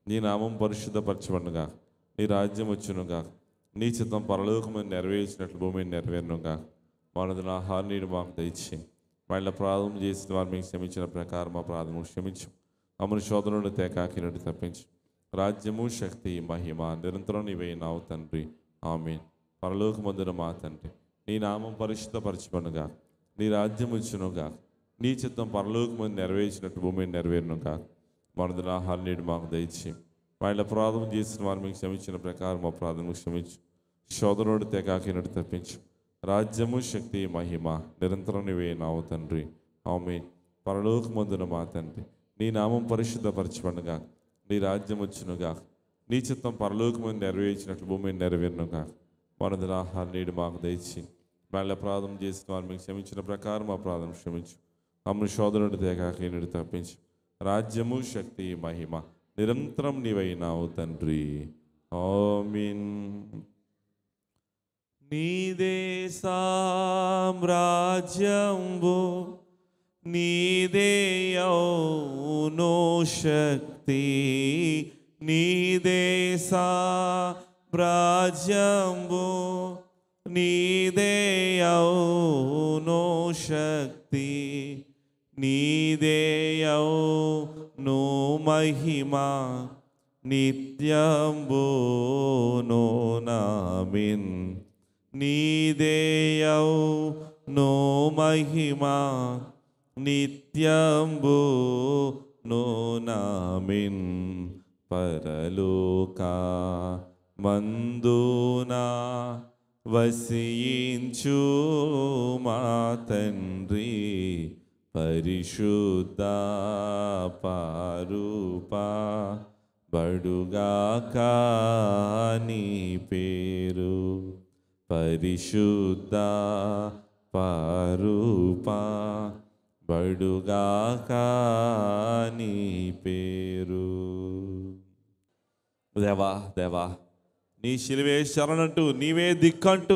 నీ నామం పరిశుద్ధపరచబడుగా నీ రాజ్యం వచ్చునుగా నీ చిత్తం పరలోకమని నెరవేర్చినట్లు భూమిని నెరవేరునుగా మనది నా హార్నీడు మాకు దయచి వాళ్ళ ప్రార్థన చేసిన వారు మీకు క్షమించిన ప్రకారం మా ప్రార్థన క్షమించు అమరు శోధనుడు తేకాకినట్టు తప్పించు రాజ్యము శక్తి మహిమ నిరంతరం నీవే నావు తండ్రి ఆమె పరలోకమందున మా తండ్రి నీ నామం పరిశుద్ధపరచబడుగా నీ రాజ్యం వచ్చునుగా నీ చిత్తం పరలోకమంది నెరవేర్చినట్టు భూమిని నెరవేరునుగా మనది నా హార్నీడు మాకు దయచి వాళ్ళ ప్రార్థన చేసిన వారు మీకు క్షమించిన ప్రకారం మా ప్రార్థన క్షమించు శోధనుడు తెగాకినట్టు తప్పించు రాజ్యము శక్తి మహిమ నిరంతరం నీవే నావు తండ్రి ఆమె పరలోకమందున మా తండ్రి నీ నామం పరిశుద్ధపరచబడుగా నీ రాజ్యం వచ్చునుగా నీ చిత్తం పరలోకమంది నెరవేర్చినట్లు భూమిని నెరవేరునుగా మనది ఆహార నీడు మాకు దయచి వాళ్ళ ప్రార్థన చేసిన వారు మీకు క్షమించిన ప్రకారం మా ప్రార్థన క్షమించు అమ్మ శోధనుడు తెగాకినట్టు తప్పించు రాజ్యము శక్తి మహిమ నిరంతరం నీవైనావు తండ్రి ఆమీన్ నీదే సామ్రాజ్యంబు నీదే యౌనో శక్తి నీదే సామ్రాజ్యంబు నీదే యౌనో శక్తి నీదే యౌనో మహిమా నిత్యంబో నో నామిన్ నీదేయౌ నో మహిమా నిత్యంబో నో నామిన్ పరలోకా మందునా వసించు మా తండ్రి పరిశుద్ధ పారుపా బడుగాక నీ పేరు పరిశుద్ధ పారుపా బడుగాక నీ పేరు దేవా దేవా నీ శిలువే శరణంటూ నీవే దిక్కంటూ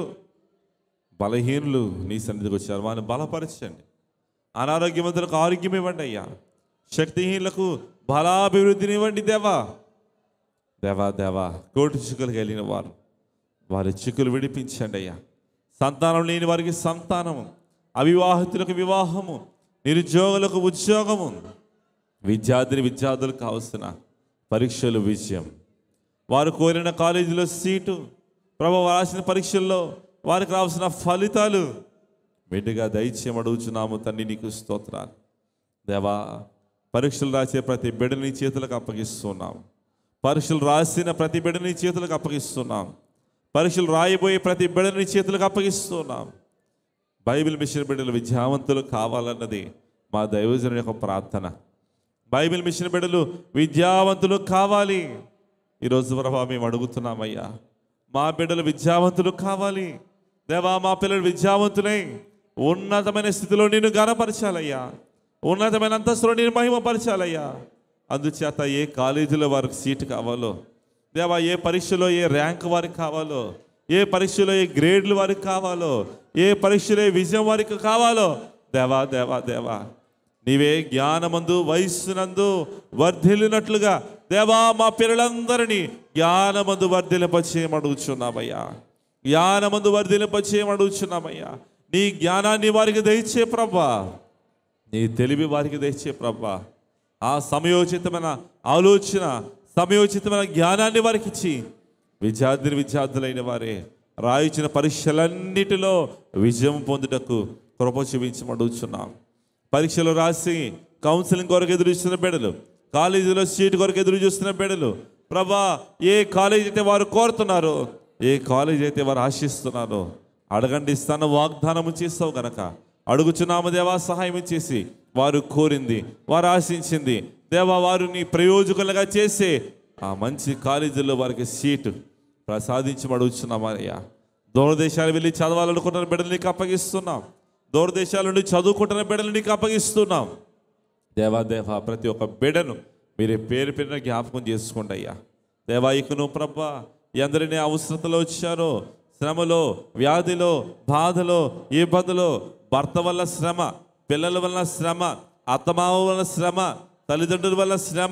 బలహీనులు నీ సన్నిధికి వచ్చారు వారిని బలపరచండి అనారోగ్యవంతులకు ఆరోగ్యం ఇవ్వండి అయ్యా శక్తిహీనులకు బలాభివృద్ధిని ఇవ్వండి దేవా దేవా దేవా కోటి చిక్కులు కలిగిన వారు వారి చిక్కులు విడిపించండి అయ్యా సంతానం లేని వారికి సంతానము అవివాహితులకు వివాహము నిరుద్యోగులకు ఉద్యోగము విద్యార్థిని విద్యార్థులకు కావలసిన పరీక్షలు విజయం వారు కోరిన కాలేజీలో సీటు ప్రభు రాసిన పరీక్షల్లో వారికి రావాల్సిన ఫలితాలు మెండుగా దయచేయం అడుగుచున్నాము తండ్రి నీకు స్తోత్రాలు దేవా పరీక్షలు రాసే ప్రతి బిడ్డని చేతులకు అప్పగిస్తున్నాం పరీక్షలు రాసిన ప్రతి బిడ్డని చేతులకు అప్పగిస్తున్నాం పరీక్షలు రాయబోయే ప్రతి బిడ్డని చేతులకు అప్పగిస్తున్నాం బైబిల్ మిషన్ బిడ్డలు విద్యావంతులు కావాలన్నది మా దైవజనుని యొక్క ప్రార్థన బైబిల్ మిషన్ బిడ్డలు విద్యావంతులు కావాలి ఈరోజు ప్రభా మేము అడుగుతున్నామయ్యా మా బిడ్డలు విద్యావంతులు కావాలి దేవా మా పిల్లలు విద్యావంతులై ఉన్నతమైన స్థితిలో నేను గనపరచాలయ్యా ఉన్నతమైన అంతస్తులో నేను మహిమపరచాలయ్యా అందుచేత ఏ కాలేజీలో వారికి సీటు కావాలో దేవా ఏ పరీక్షలో ఏ ర్యాంక్ వారికి కావాలో ఏ పరీక్షలో ఏ గ్రేడ్లు వారికి కావాలో ఏ పరీక్షలో ఏ విజయం వారికి కావాలో దేవా దేవా దేవా నీవే జ్ఞానమందు వయస్సునందు వర్ధిల్లినట్లుగా దేవా మా పిల్లలందరినీ జ్ఞానమందు వర్ధిలింపచేయమడుగుచున్నామయ్యా జ్ఞానమందు వర్ధిలింపచేయమడుగుచున్నామయ్యా నీ జ్ఞానాన్ని వారికి దయచే ప్రభా నీ తెలివి వారికి తెచ్చే ప్రభా ఆ సమయోచితమైన ఆలోచన సమయోచితమైన జ్ఞానాన్ని వారికి ఇచ్చి విద్యార్థిని విద్యార్థులైన వారే రాయించిన పరీక్షలన్నిటిలో విజయం పొందుటకు కృప చూపించమడుగుచున్నాం పరీక్షలు రాసి కౌన్సిలింగ్ కొరకు ఎదురు చూస్తున్న బిడ్డలు కాలేజీలో సీట్ కొరకు ఎదురు చూస్తున్న బిడ్డలు ప్రభా ఏ కాలేజ్ అయితే వారు కోరుతున్నారో ఏ కాలేజ్ అయితే వారు ఆశిస్తున్నారో అడగండి ఇస్తాను వాగ్దానము చేస్తావు గనక అడుగుచున్నాము దేవా సహాయం చేసి వారు కోరింది వారు ఆశించింది దేవా వారు నీ ప్రయోజకులుగా చేసే ఆ మంచి కాలేజీలో వారికి సీటు ప్రసాదించి అడుగుచున్నామయ్యా దూరదేశాలు వెళ్ళి చదవాలనుకుంటున్న బిడ్డలు నీకు అప్పగిస్తున్నాం దూరదేశాల నుండి చదువుకుంటున్న బిడ్డలు నీకు అప్పగిస్తున్నాం దేవా దేవా ప్రతి ఒక్క బిడ్డను మీరే పేరు పేరున జ్ఞాపకం చేసుకోండి అయ్యా దేవా ఇకను ప్రభా ఎందరిని అవసరతలో వచ్చారో శ్రమలో వ్యాధిలో బాధలో ఇబ్బందులో భర్త వల్ల శ్రమ పిల్లల వల్ల శ్రమ అత్తమామ వల్ల శ్రమ తల్లిదండ్రుల వల్ల శ్రమ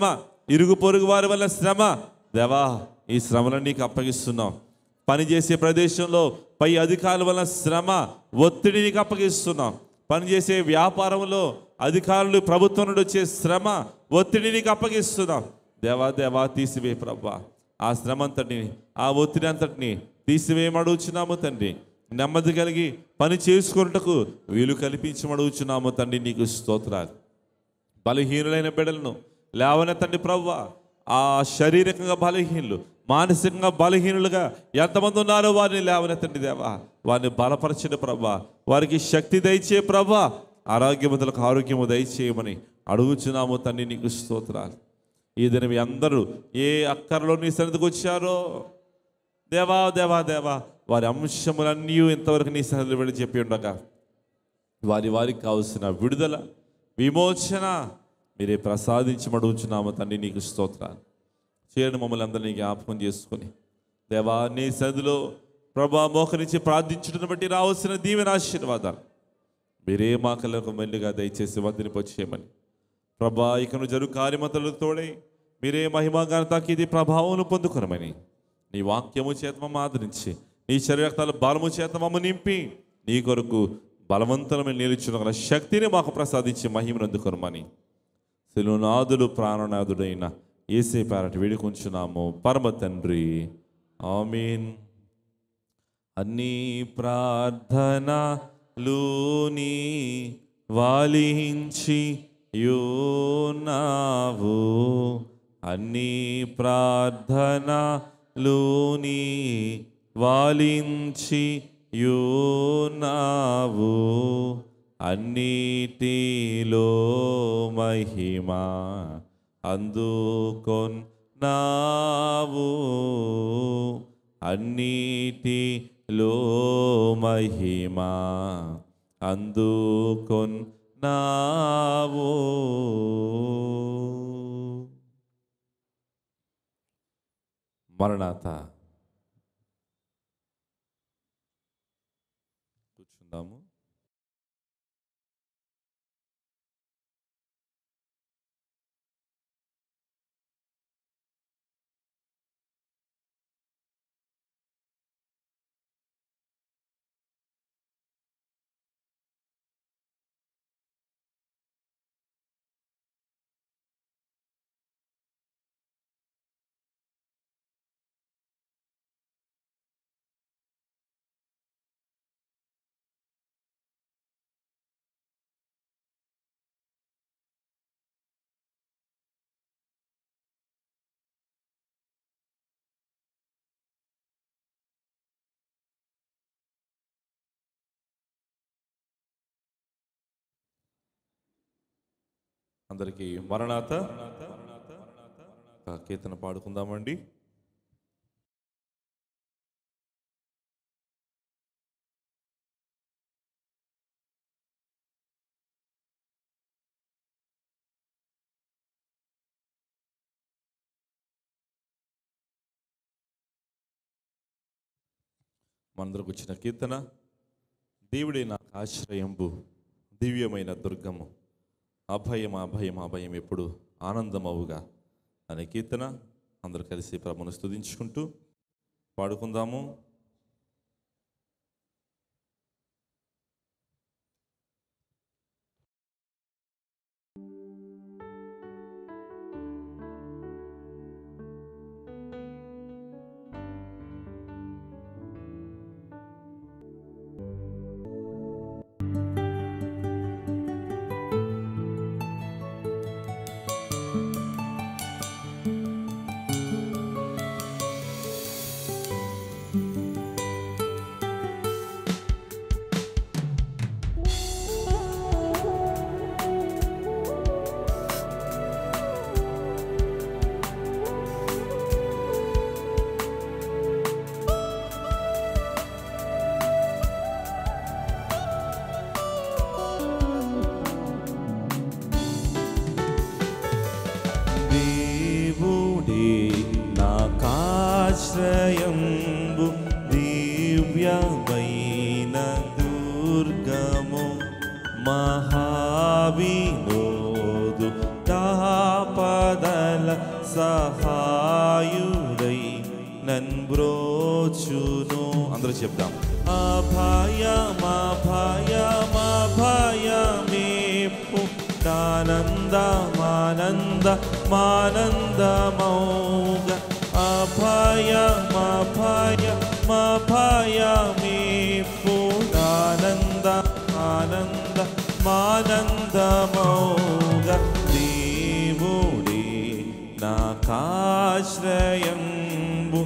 ఇరుగు పొరుగు వారి వల్ల శ్రమ దేవా ఈ శ్రమలను నీకు అప్పగిస్తున్నాం పనిచేసే ప్రదేశంలో పై అధికారుల వల్ల శ్రమ ఒత్తిడి నీకు అప్పగిస్తున్నాం పనిచేసే వ్యాపారంలో అధికారులు ప్రభుత్వం నుండి వచ్చే శ్రమ ఒత్తిడి నీకు అప్పగిస్తున్నాం దేవా దేవా తీసివే ప్రభా ఆ శ్రమ అంతటిని ఆ ఒత్తిడి అంతటిని తీసివేయమడుగుచున్నాము తండ్రి నెమ్మది కలిగి పని చేసుకున్నటకు వీలు కల్పించమడుగుచున్నాము తండ్రి నీకు స్తోత్రాలు బలహీనులైన బిడ్డలను లేవనెత్తండి ప్రవ్వ ఆ శారీరకంగా బలహీనులు మానసికంగా బలహీనులుగా ఎంతమంది ఉన్నారో వారిని లేవనెత్తండి దేవా వారిని బలపరచండి ప్రభా వారికి శక్తి దయచే ప్రభా ఆరోగ్యవంతులకు ఆరోగ్యము దయచేయమని అడుగుచున్నాము తండ్రి నీకు స్తోత్రాలు ఈ దినం మీ అందరూ ఏ అక్కరలో నీ సన్నిధికి వచ్చారో దేవా దేవా దేవా వారి అంశములన్నీ ఇంతవరకు నీ సన్నిధిలో వెళ్ళి చెప్పి ఉండగా వారి వారికి కావలసిన విడుదల విమోచన మీరే ప్రసాదించమడుగుచున్నాము తండ్రి నీకు స్తోత్రాలు చేయండి మమ్మల్ని అందరినీ జ్ఞాపకం చేసుకొని దేవా నీ సదిలో ప్రభా మోకరించి ప్రార్థించడం బట్టి రావాల్సిన దీవెన ఆశీర్వాదాలు మీరే మా కళ్ళకు మెల్లిగా దయచేసి వందినిపొచ్చేయమని ప్రభా ఇకను జరుగు కార్యమతలు తోడై మీరే మహిమా ఘనతకి ఇది ప్రభావం పొందుకొనమని నీ వాక్యము చేత మమ్మ ఆదరించి నీ శరీరక్తాల బలము చేత మమ్మ నింపి నీ కొరకు బలవంతమైన నిలుచున్న శక్తిని మాకు ప్రసాదించి మహిమను అందుకొనమని శిలునాథుడు ప్రాణనాథుడైన ఏసే పేరటి వేడుకుంటున్నాము పరమ తండ్రి ఆమీన్ అన్ని ప్రార్థనలోని వాలించి యోనావు అన్ని ప్రార్థనలోని వాలించి యోనావు అన్నిటిలో మహిమ అందుకొన్నావు అన్నిటిలో మహిమ అందుకొన్నావు మరణాత కూర్చుందాము అందరికీ మరణాత ఒక కీర్తన పాడుకుందామండి మనందరికి వచ్చిన కీర్తన దేవుడే నాకు ఆశ్రయంబు దివ్యమైన దుర్గము అభయం అభయం అభయం ఎప్పుడు ఆనందమవుగా అనే కీర్తన అందరూ కలిసి ప్రభును స్తుతించుకుంటూ పాడుకుందాము దేవుడే నాకాశ్రయంబు దివ్యమైన దుర్గము మహావినోదు తాపదల సహాయుడై నన్బ్రోచును అందరూ చెప్దాం అభయమభయమభయమేపు ఆనందమానంద మానందమౌగ అభయమభయమభయమేపు ఆనంద ఆనంద మానందమౌగ దేవుడే నాకాశ్రయంబు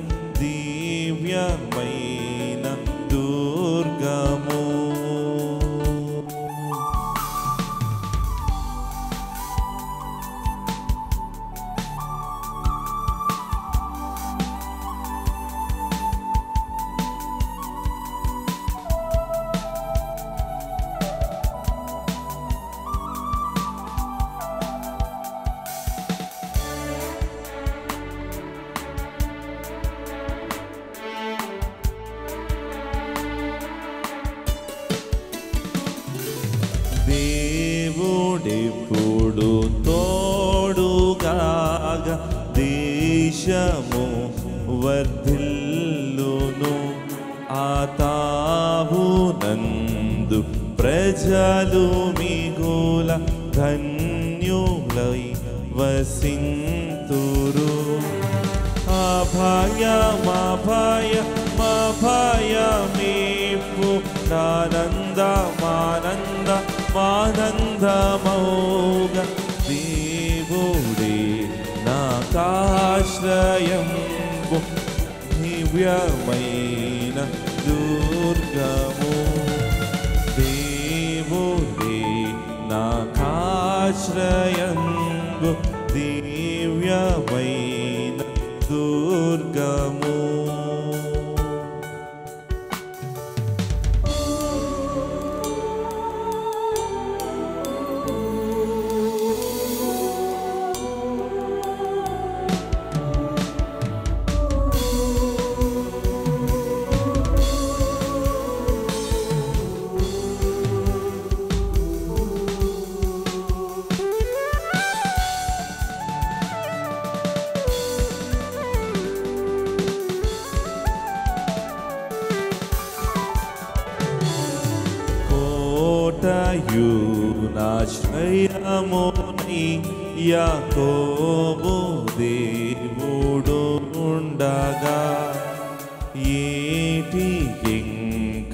దివ్యమైన దుర్గము దేవుడెప్పుడు తోడుగాగ దేశము వర్ధిల్లును ఆతావునందు ప్రజలు మిగుల ధన్యులై వసింతురు అభయమభయమభయమేపు ఆనందమానంద మానందమౌగ దేవుడే నాకాశ్రయం దివ్యమైన దుర్గము దేవుడే నాకాశ్రయం దివ్యమైన దుర్గము కోటయు నాశ్రయముని యాకోబు దేవుడు ఉండగా ఏటి ఇంక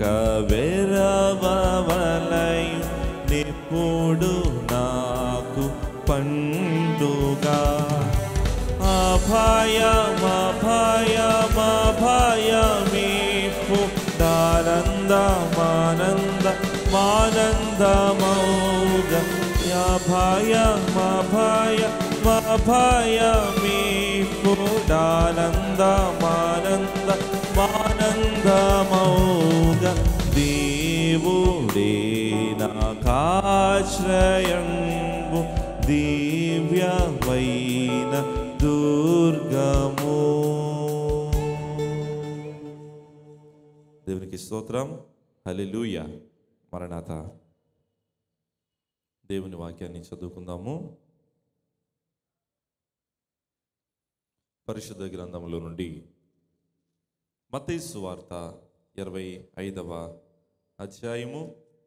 వెరవలయు నిప్పుడు నాకు పండుగా అభయమభయమభయమీపు దానందమానంద మానందమౌగ అభయమభయమభయమీపు దానందమానంద మానందమౌగ దేవుడే నాకాశ్రయంబు దివ్యమైన దుర్గము దేవునికి స్తోత్రం హల్లెలూయా మరణాత దేవుని వాక్యాన్ని చదువుకుందాము పరిశుద్ధ గ్రంథములో నుండి మత్తయి వార్త ఇరవై ఐదవ అధ్యాయము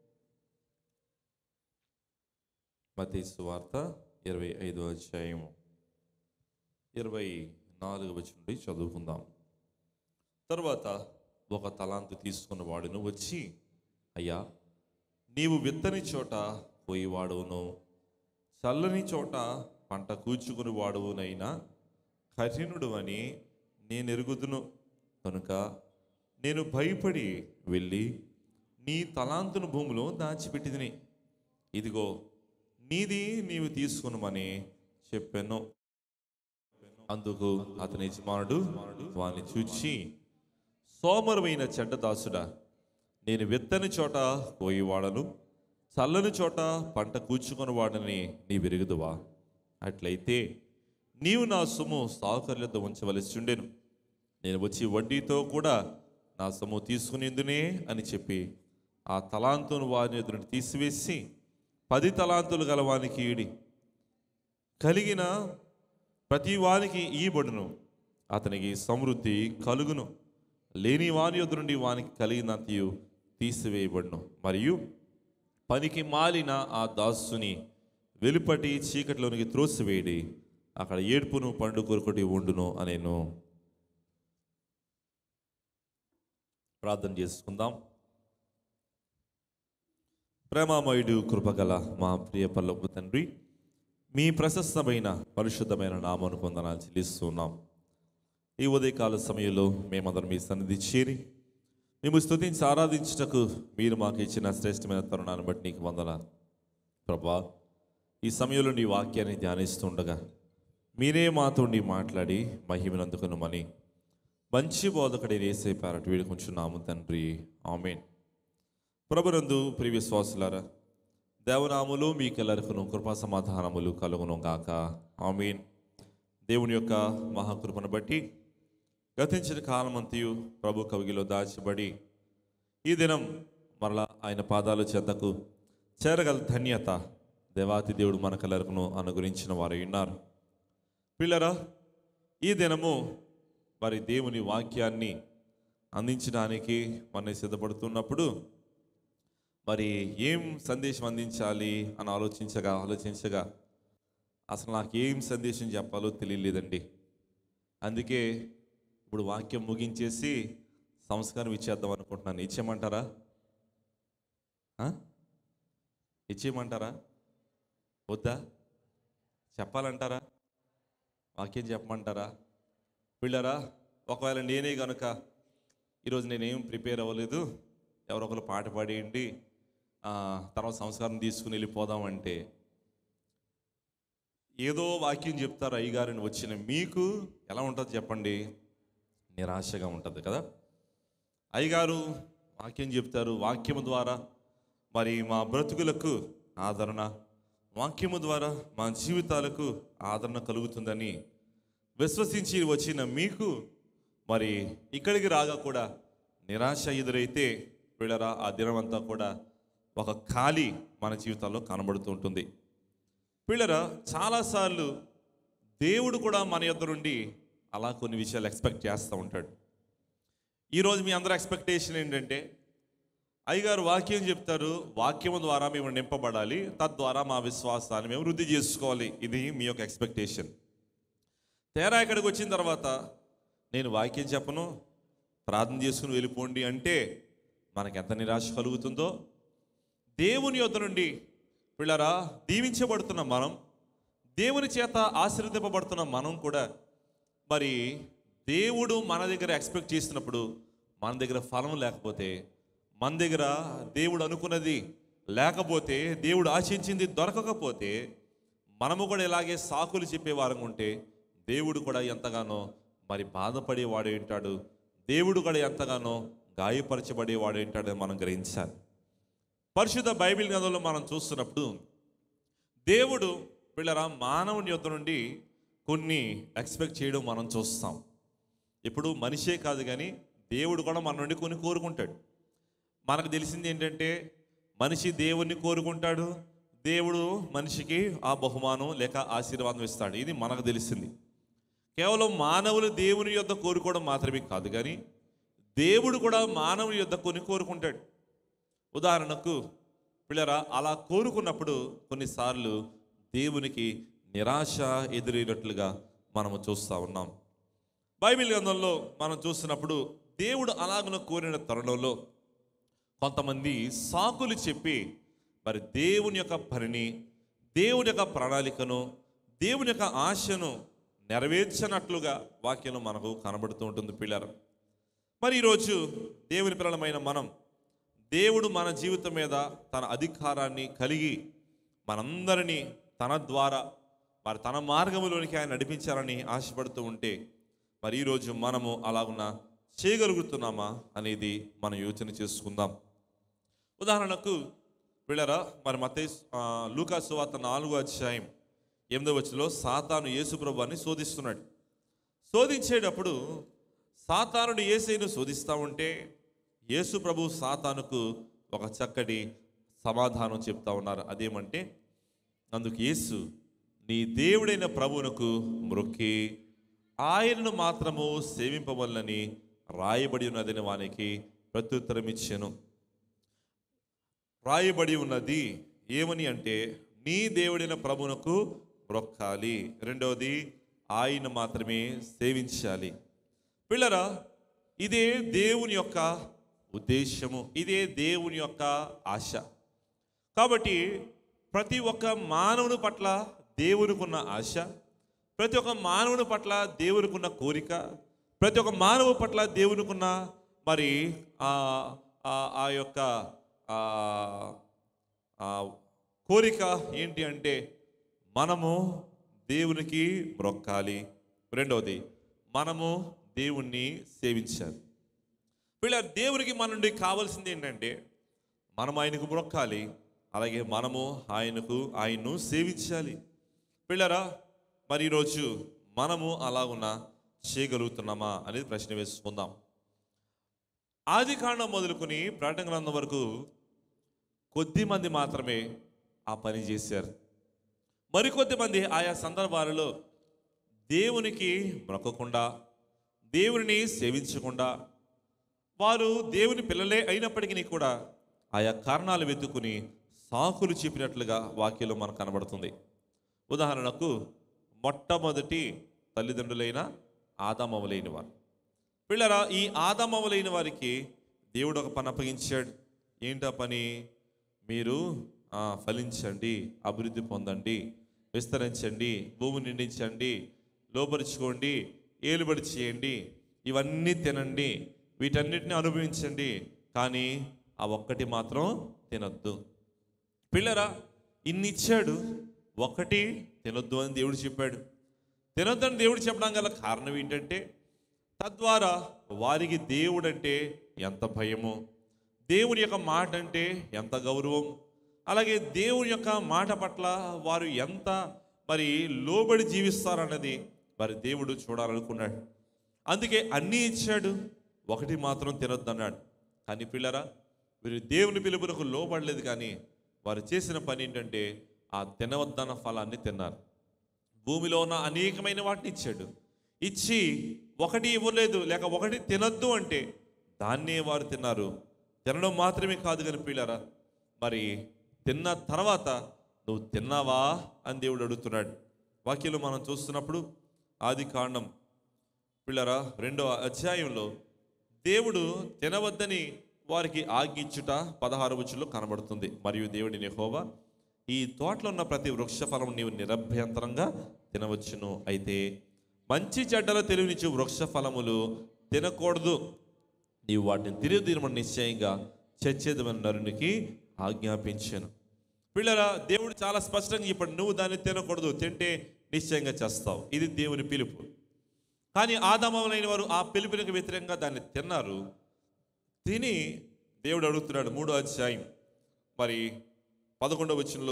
మత్తయి వార్త ఇరవై ఐదవ అధ్యాయము ఇరవై నాలుగు వచ్చి నుండి చదువుకుందాం తరువాత ఒక తలాంతు తీసుకున్న వాడును వచ్చి అయ్యా నీవు విత్తని చోట పోయివాడును చల్లని చోట పంట కూర్చుకుని వాడువునైనా కఠినుడు అని నేను ఎరుగుదును కనుక నేను భయపడి వెళ్ళి నీ తలాంతును భూమిలో దాచిపెట్టిదిని ఇదిగో నీది నీవు తీసుకునమని చెప్పాను అందుకు అతని యజమానుడు వాని చూచి సోమరమైన చెడ్డ దాసుడా నేను విత్తని చోట కోయివాడను చల్లని చోట పంట కూర్చుకొని వాడని నీ విరుగుదువా అట్లయితే నీవు నా సొమ్ము సాకర్లతో ఉంచవలసి ఉండెను నేను వచ్చి వడ్డీతో కూడా నా సొమ్ము తీసుకునేందునే అని చెప్పి ఆ తలాంతును వారి ఎదురు తీసివేసి పది తలాంతులు గలవానికి ఈడి కలిగిన ప్రతి వానికి ఈబడును అతనికి సమృద్ధి కలుగును లేని వాని యొద్ద నుండి వానికి కలిగినంతయు తీసివేయబడును మరియు పనికి మాలిన ఆ దాసుని వెలుపటి చీకటిలోనికి త్రోసివేయడి అక్కడ ఏడ్పును పండు కొరకటి ఉండును అనేను ప్రార్థన చేసుకుందాం ప్రేమామయుడు కృపగల మా ప్రియ పల్లపు తండ్రి మీ ప్రశస్తమైన పరిశుద్ధమైన నామను పొందనాలు చెల్లిస్తున్నాం ఈ ఉదయకాల సమయంలో మేమందరం మీ సన్నిధి చేరి మేము స్తుతించి ఆరాధించుటకు మీరు మాకు ఇచ్చిన శ్రేష్టమైన తరుణాన్ని బట్టి నీకు వందనాలు ప్రభా ఈ సమయంలో నీ వాక్యాన్ని ధ్యానిస్తుండగా మీరే మాతో నీ మాట్లాడి మహిమనందుకునమని మంచి బోధకుడి రేసే పేరట వేడుకుంటున్నాము తండ్రి ఆమెన్ ప్రభునందు ప్రియ విశ్వాసులారా దేవనాములు మీకెల్లరికను కృపా సమాధానములు కలుగును గాక ఆమీన్ దేవుని యొక్క మహాకృపను బట్టి గతించిన కాలమంతయు ప్రభు కవిగిలో దాచబడి ఈ దినం మరలా ఆయన పాదాల చెంతకు చేరగల ధన్యత దేవాతి దేవుడు మనకెల్లరికను అనుగురించిన వారు ఉన్నారు పిల్లరా ఈ దినము మరి దేవుని వాక్యాన్ని అందించడానికి మనం సిద్ధపడుతున్నప్పుడు మరి ఏం సందేశం అందించాలి అని ఆలోచించగా ఆలోచించగా అసలు నాకు ఏం సందేశం చెప్పాలో తెలియలేదండి అందుకే ఇప్పుడు వాక్యం ముగించేసి సంస్కారం ఇచ్చేద్దాం అనుకుంటున్నాను ఇచ్చేయమంటారా ఆ? ఇచ్చేయమంటారా వద్దా చెప్పాలంటారా వాక్యం చెప్పమంటారా పిల్లరా ఒకవేళ నేనే గనుక ఈరోజు నేనేం ప్రిపేర్ అవ్వలేదు ఎవరో ఒకరు పాట పాడేయండి ఆ, తర్వాత సంస్కారం తీసుకుని వెళ్ళిపోదామంటే ఏదో వాక్యం చెప్తారు అయ్యగారిని వచ్చిన మీకు ఎలా ఉంటుంది చెప్పండి నిరాశగా ఉంటుంది కదా అయ్యగారు వాక్యం చెప్తారు వాక్యము ద్వారా మరి మా బ్రతుకులకు ఆదరణ వాక్యము ద్వారా మా జీవితాలకు ఆదరణ కలుగుతుందని విశ్వసించి వచ్చిన మీకు మరి ఇక్కడికి రాగా కూడా నిరాశ ఎదురైతే వీళ్ళరా ఆ దినమంతా కూడా ఒక ఖాళీ మన జీవితాల్లో కనబడుతూ ఉంటుంది పిల్లరా చాలాసార్లు దేవుడు కూడా మన యొద్ద నుండి అలా కొన్ని విషయాలు ఎక్స్పెక్ట్ చేస్తూ ఉంటాడు ఈరోజు మీ అందరి ఎక్స్పెక్టేషన్ ఏంటంటే అయ్యగారు వాక్యం చెప్తారు వాక్యము ద్వారా మేము నింపబడాలి తద్వారా మా విశ్వాసాన్ని మేము వృద్ధి చేసుకోవాలి ఇది మీ యొక్క ఎక్స్పెక్టేషన్ తేరా ఇక్కడికి వచ్చిన తర్వాత నేను వాక్యం చెప్పను ప్రార్థన చేసుకుని వెళ్ళిపోండి అంటే మనకి ఎంత నిరాశ కలుగుతుందో దేవుని యొద్ద నుండి పిల్లరా దీవించబడుతున్న మనం దేవుని చేత ఆశీర్వదింపబడుతున్న మనం కూడా మరి దేవుడు మన దగ్గర ఎక్స్పెక్ట్ చేసినప్పుడు మన దగ్గర ఫలం లేకపోతే మన దగ్గర దేవుడు అనుకున్నది లేకపోతే దేవుడు ఆశించింది దొరకకపోతే మనము కూడా ఇలాగే సాకులు చెప్పేవారం ఉంటే దేవుడు కూడా ఎంతగానో మరి బాధపడేవాడు ఏంటాడు దేవుడు కూడా ఎంతగానో గాయపరచబడేవాడు ఏంటాడని మనం గ్రహించాలి పరిశుద్ధ బైబిల్ గ్రంథంలో మనం చూస్తున్నప్పుడు దేవుడు పిల్లరా మానవుని యొద్ద నుండి కొన్ని ఎక్స్పెక్ట్ చేయడం మనం చూస్తాం ఇప్పుడు మనిషే కాదు కానీ దేవుడు కూడా మన నుండి కొన్ని కోరుకుంటాడు మనకు తెలిసింది ఏంటంటే మనిషి దేవుణ్ణి కోరుకుంటాడు దేవుడు మనిషికి ఆ బహుమానం లేక ఆశీర్వాదం ఇస్తాడు ఇది మనకు తెలిసింది కేవలం మానవులు దేవుని యొద్ద కోరుకోవడం మాత్రమే కాదు కానీ దేవుడు కూడా మానవుని యొద్ద కొన్ని కోరుకుంటాడు ఉదాహరణకు పిల్లరా అలా కోరుకున్నప్పుడు కొన్నిసార్లు దేవునికి నిరాశ ఎదురైనట్లుగా మనము చూస్తూ ఉన్నాం బైబిల్ గ్రంథంలో మనం చూస్తున్నప్పుడు దేవుడు అలాగన కోరిన తరుణంలో కొంతమంది సాకులు చెప్పి మరి దేవుని యొక్క పనిని దేవుని యొక్క ప్రణాళికను దేవుని యొక్క ఆశను నెరవేర్చనట్లుగా వాక్యంలో మనకు కనబడుతూ ఉంటుంది పిల్లలు మరి ఈరోజు దేవుని పిల్లలమైన మనం దేవుడు మన జీవితం మీద తన అధికారాన్ని కలిగి మనందరినీ తన ద్వారా మరి తన మార్గంలోనికి ఆయన నడిపించాలని ఆశపడుతూ ఉంటే మరి ఈరోజు మనము అలాగున్న చేయగలుగుతున్నామా అనేది మనం యోచన చేసుకుందాం ఉదాహరణకు పిల్లరా మరి మత లూకా సువార్త నాలుగో అధ్యాయం ఎనిమిదో వచ్చలో సాతాను యేసుప్రభుని శోధిస్తున్నాడు శోధించేటప్పుడు సాతానుడు ఏసైను శోధిస్తూ ఉంటే యేసు ప్రభు సాతానుకు ఒక చక్కటి సమాధానం చెప్తా ఉన్నారు అదేమంటే అందుకు యేసు నీ దేవుడైన ప్రభువునకు మ్రొక్కి ఆయనను మాత్రము సేవింపవలనని రాయబడి ఉన్నదని వానికి ప్రత్యుత్తరం ఇచ్చాను రాయబడి ఉన్నది ఏమని అంటే నీ దేవుడైన ప్రభునకు మొక్కాలి రెండవది ఆయన మాత్రమే సేవించాలి పిల్లరా ఇదే దేవుని యొక్క ఉద్దేశము ఇదే దేవుని యొక్క ఆశ కాబట్టి ప్రతి ఒక్క మానవుని పట్ల దేవునికున్న ఆశ ప్రతి ఒక్క మానవుని పట్ల దేవునికున్న కోరిక ప్రతి ఒక్క మానవు పట్ల దేవునికున్న మరి ఆ ఆ- ఆ యొక్క ఆ ఆ కోరిక ఏంటి అంటే మనము దేవునికి మొక్కాలి రెండవది మనము దేవుణ్ణి సేవించాలి వీళ్ళ దేవునికి మన నుండి కావాల్సింది ఏంటంటే మనం ఆయనకు మొక్కాలి అలాగే మనము ఆయనకు ఆయన్ను సేవించాలి పిల్లరా మరి ఈరోజు మనము అలాగున్న చేయగలుగుతున్నామా అనేది ప్రశ్న వేసుకుందాం ఆది కాండం మొదలుకొని ప్రకటన గ్రంథం వరకు కొద్ది మంది మాత్రమే ఆ పని చేశారు మరికొద్ది మంది ఆయా సందర్భాలలో దేవునికి మొక్కకుండా దేవుని సేవించకుండా వారు దేవుని పిల్లలే అయినప్పటికీ కూడా ఆయా కారణాలు వెతుకుని సాకులు చెప్పినట్లుగా వాక్యంలో మనకు కనబడుతుంది ఉదాహరణకు మొట్టమొదటి తల్లిదండ్రులైన ఆదామవలైన వారు పిల్లరా ఈ ఆదామవలైన వారికి దేవుడు ఒక పని అప్పగించాడు ఏంటా పని మీరు ఆ, ఫలించండి అభివృద్ధి పొందండి విస్తరించండి భూమి నిండించండి లోపరుచుకోండి ఏలుబడి చేయండి ఇవన్నీ తినండి వీటన్నిటిని అనుభవించండి కానీ ఆ ఒక్కటి మాత్రం తినొద్దు పిల్లరా ఇన్ని ఇచ్చాడు ఒకటి తినొద్దు అని దేవుడు చెప్పాడు తినొద్దని దేవుడు చెప్పడం గల కారణం ఏంటంటే తద్వారా వారికి దేవుడంటే ఎంత భయము దేవుని యొక్క మాట అంటే ఎంత గౌరవం అలాగే దేవుని యొక్క మాట పట్ల వారు ఎంత మరి లోబడి జీవిస్తారన్నది మరి దేవుడు చూడాలనుకున్నాడు అందుకే అన్నీ ఇచ్చాడు ఒకటి మాత్రం తినొద్దన్నాడు కానీ పిల్లరా వీరు దేవుని పిలుపునకు లోబడలేదు కానీ వారు చేసిన పని ఏంటంటే ఆ తినవద్దన్న ఫలాన్ని తిన్నారు భూమిలో ఉన్న అనేకమైన వాటిని ఇచ్చాడు ఇచ్చి ఒకటి ఇవ్వలేదు లేక ఒకటి తినొద్దు అంటే దాన్నే వారు తిన్నారు తినడం మాత్రమే కాదు కానీ పిల్లరా మరి తిన్న తర్వాత నువ్వు తిన్నావా అని దేవుడు అడుగుతున్నాడు వాక్యంలో మనం చూస్తున్నప్పుడు ఆది కాండం పిల్లరా రెండవ అధ్యాయంలో దేవుడు తినవద్దని వారికి ఆజ్ఞించుట పదహారు వచ్చులో కనబడుతుంది మరియు దేవుడి నెహోవా ఈ తోటలో ఉన్న ప్రతి వృక్ష ఫలం నీవు నిరభ్యంతరంగా తినవచ్చును అయితే మంచి చెడ్డల తెలివినిచ్చు వృక్ష ఫలములు తినకూడదు నీవు వాటిని తిరిగి తినమని నిశ్చయంగా చచ్చేదమని నరునికి ఆజ్ఞాపించాను పిల్లరా దేవుడు చాలా స్పష్టంగా చెప్పాడు నువ్వు దాన్ని తినకూడదు తింటే నిశ్చయంగా చేస్తావు ఇది దేవుని పిలుపు కానీ ఆదామలైన వారు ఆ పిలుపునికి వ్యతిరేకంగా దాన్ని తిన్నారు తిని దేవుడు అడుగుతున్నాడు మూడో అధ్యాయం మరి పదకొండవ వచనంలో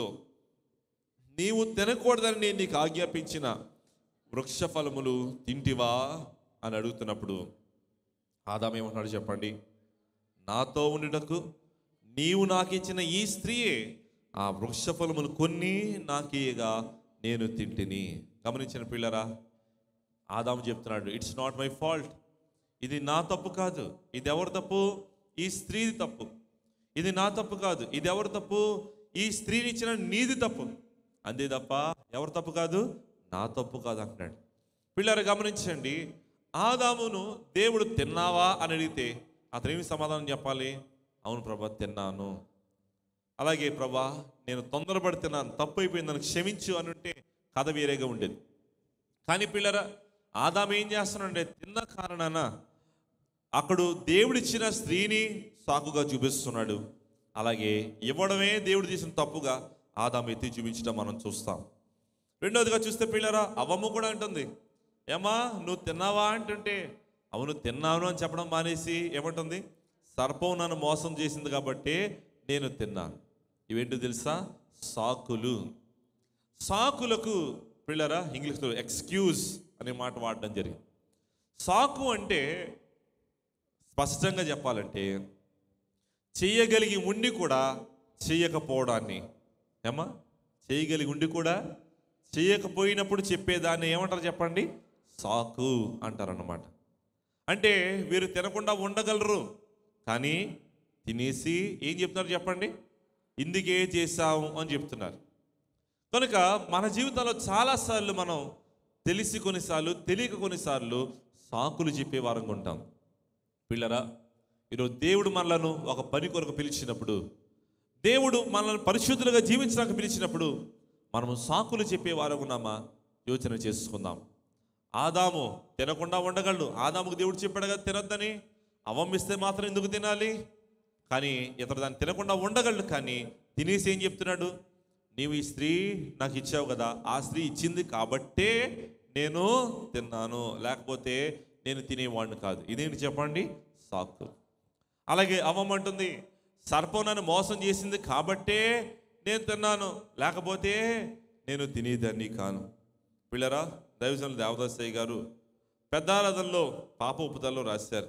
నీవు తినకూడదని నేను నీకు ఆజ్ఞాపించిన వృక్ష ఫలములు తింటివా అని అడుగుతున్నప్పుడు ఆదాం ఏమంటున్నాడు చెప్పండి నాతో ఉండుటకు నీవు నాకు ఇచ్చిన ఈ స్త్రీయే ఆ వృక్ష ఫలములు కొన్ని నాకేయగా నేను తింటిని గమనించిన పిల్లరా ఆదాము చెప్తున్నాడు ఇట్స్ నాట్ మై ఫాల్ట్ ఇది నా తప్పు కాదు ఇది ఎవరి తప్పు ఈ స్త్రీది తప్పు ఇది నా తప్పు కాదు ఇది ఎవరి తప్పు ఈ స్త్రీని ఇచ్చిన నీది తప్పు అంతే తప్ప ఎవరి తప్పు కాదు నా తప్పు కాదు అంటున్నాడు పిల్లలు గమనించండి ఆదామును దేవుడు తిన్నావా అని అడిగితే అతను ఏమి సమాధానం చెప్పాలి అవును ప్రభా తిన్నాను అలాగే ప్రభా నేను తొందరపడి తిన్నాను తప్పు అయిపోయింది నన్ను క్షమించు అని ఉంటే కథ వేరేగా ఉండేది కానీ పిల్లరా ఆదాం ఏం చేస్తున్నాడంటే తిన్న కారణాన అక్కడు దేవుడిచ్చిన స్త్రీని సాకుగా చూపిస్తున్నాడు అలాగే ఇవ్వడమే దేవుడు చేసిన తప్పుగా ఆదాం ఎత్తి చూపించడం మనం చూస్తాం రెండోదిగా చూస్తే పిల్లరా అవ్వమ్మ కూడా అంటుంది ఏమా నువ్వు తిన్నావా అంటుంటే అవును తిన్నాను అని చెప్పడం మానేసి ఏమంటుంది సర్పం నన్ను మోసం చేసింది కాబట్టి నేను తిన్నాను ఇవేంటో తెలుసా సాకులు సాకులకు పిల్లరా ఇంగ్లీష్లో ఎక్స్క్యూజ్ అనే మాట వాడడం జరిగింది సాకు అంటే స్పష్టంగా చెప్పాలంటే చెయ్యగలిగి ఉండి కూడా చెయ్యకపోవడాన్ని ఏమా చేయగలిగి ఉండి కూడా చేయకపోయినప్పుడు చెప్పేదాన్ని ఏమంటారు చెప్పండి సాకు అంటారన్నమాట అంటే వీరు తినకుండా ఉండగలరు కానీ తినేసి ఏం చెప్తున్నారు చెప్పండి ఇందుకే చేశాము అని చెప్తున్నారు కనుక మన జీవితంలో చాలాసార్లు మనం తెలిసి కొన్నిసార్లు తెలియక కొన్నిసార్లు సాకులు చెప్పే వారంగా ఉంటాం పిల్లరా ఈరోజు దేవుడు మనలను ఒక పని కొరకు పిలిచినప్పుడు దేవుడు మనల్ని పరిశుద్ధులుగా జీవించడానికి పిలిచినప్పుడు మనము సాకులు చెప్పే వారం ఉన్నామా యోచన చేసుకుందాం ఆదాము తినకుండా ఉండగలడు ఆదాముకు దేవుడు చెప్పాడు కదా తినొద్దని అవమ్మిస్తే మాత్రం ఎందుకు తినాలి కానీ ఇతడు దాన్ని తినకుండా ఉండగలడు కానీ తినేసి ఏం చెప్తున్నాడు నీవు ఈ స్త్రీ నాకు ఇచ్చావు కదా ఆ స్త్రీ ఇచ్చింది కాబట్టే నేను తిన్నాను లేకపోతే నేను తినేవాడిని కాదు ఇదేంటి చెప్పండి సాకు అలాగే అవ్వమంటుంది సర్పం నన్ను మోసం చేసింది కాబట్టే నేను తిన్నాను లేకపోతే నేను తినేదాన్ని కాను పిల్లరా దైవజనులు దేవదాసయ్య గారు పెద్దారాధనలో పాప ఉపతల్లో రాశారు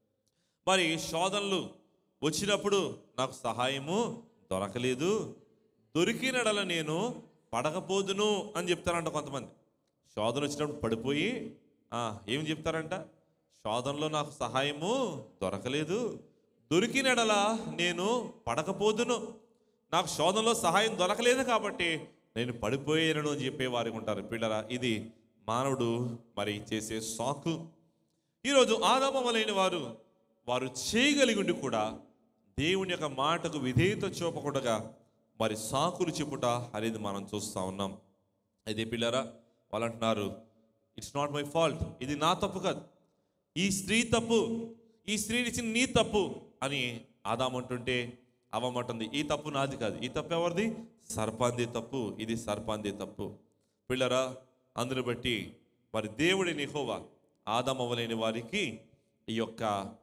మరి శోధనలు వచ్చినప్పుడు నాకు సహాయము దొరకలేదు దొరికినడల నేను పడకపోదును అని చెప్తారంట కొంతమంది శోధన వచ్చినప్పుడు పడిపోయి ఆ, ఏం చెప్తారంట శోధనలో నాకు సహాయము దొరకలేదు దొరికినడల నేను పడకపోదును నాకు శోధనలో సహాయం దొరకలేదు కాబట్టి నేను పడిపోయాను అని చెప్పే వారికి ఉంటారు పిల్లరా ఇది మానవుడు మరి చేసే సాకు ఈరోజు ఆదామలైన వారు వారు చేయగలిగి ఉండి కూడా దేవుని యొక్క మాటకు విధేయత చూపకుండా మరి సాకులు చెప్పుట అనేది మనం చూస్తూ ఉన్నాం అయితే పిల్లరా వాళ్ళు అంటున్నారు ఇట్స్ నాట్ మై ఫాల్ట్ ఇది నా తప్పు కాదు ఈ స్త్రీ తప్పు ఈ స్త్రీ ఇచ్చిన నీ తప్పు అని ఆదామంటుంటే అవ్వమంటుంది ఈ తప్పు నాది కాదు ఈ తప్పు ఎవరిది సర్పాంది తప్పు ఇది సర్పాంది తప్పు పిల్లరా అందును బట్టి మరి దేవుడి నిహోవా ఆదామవ్వలేని వారికి ఈ యొక్క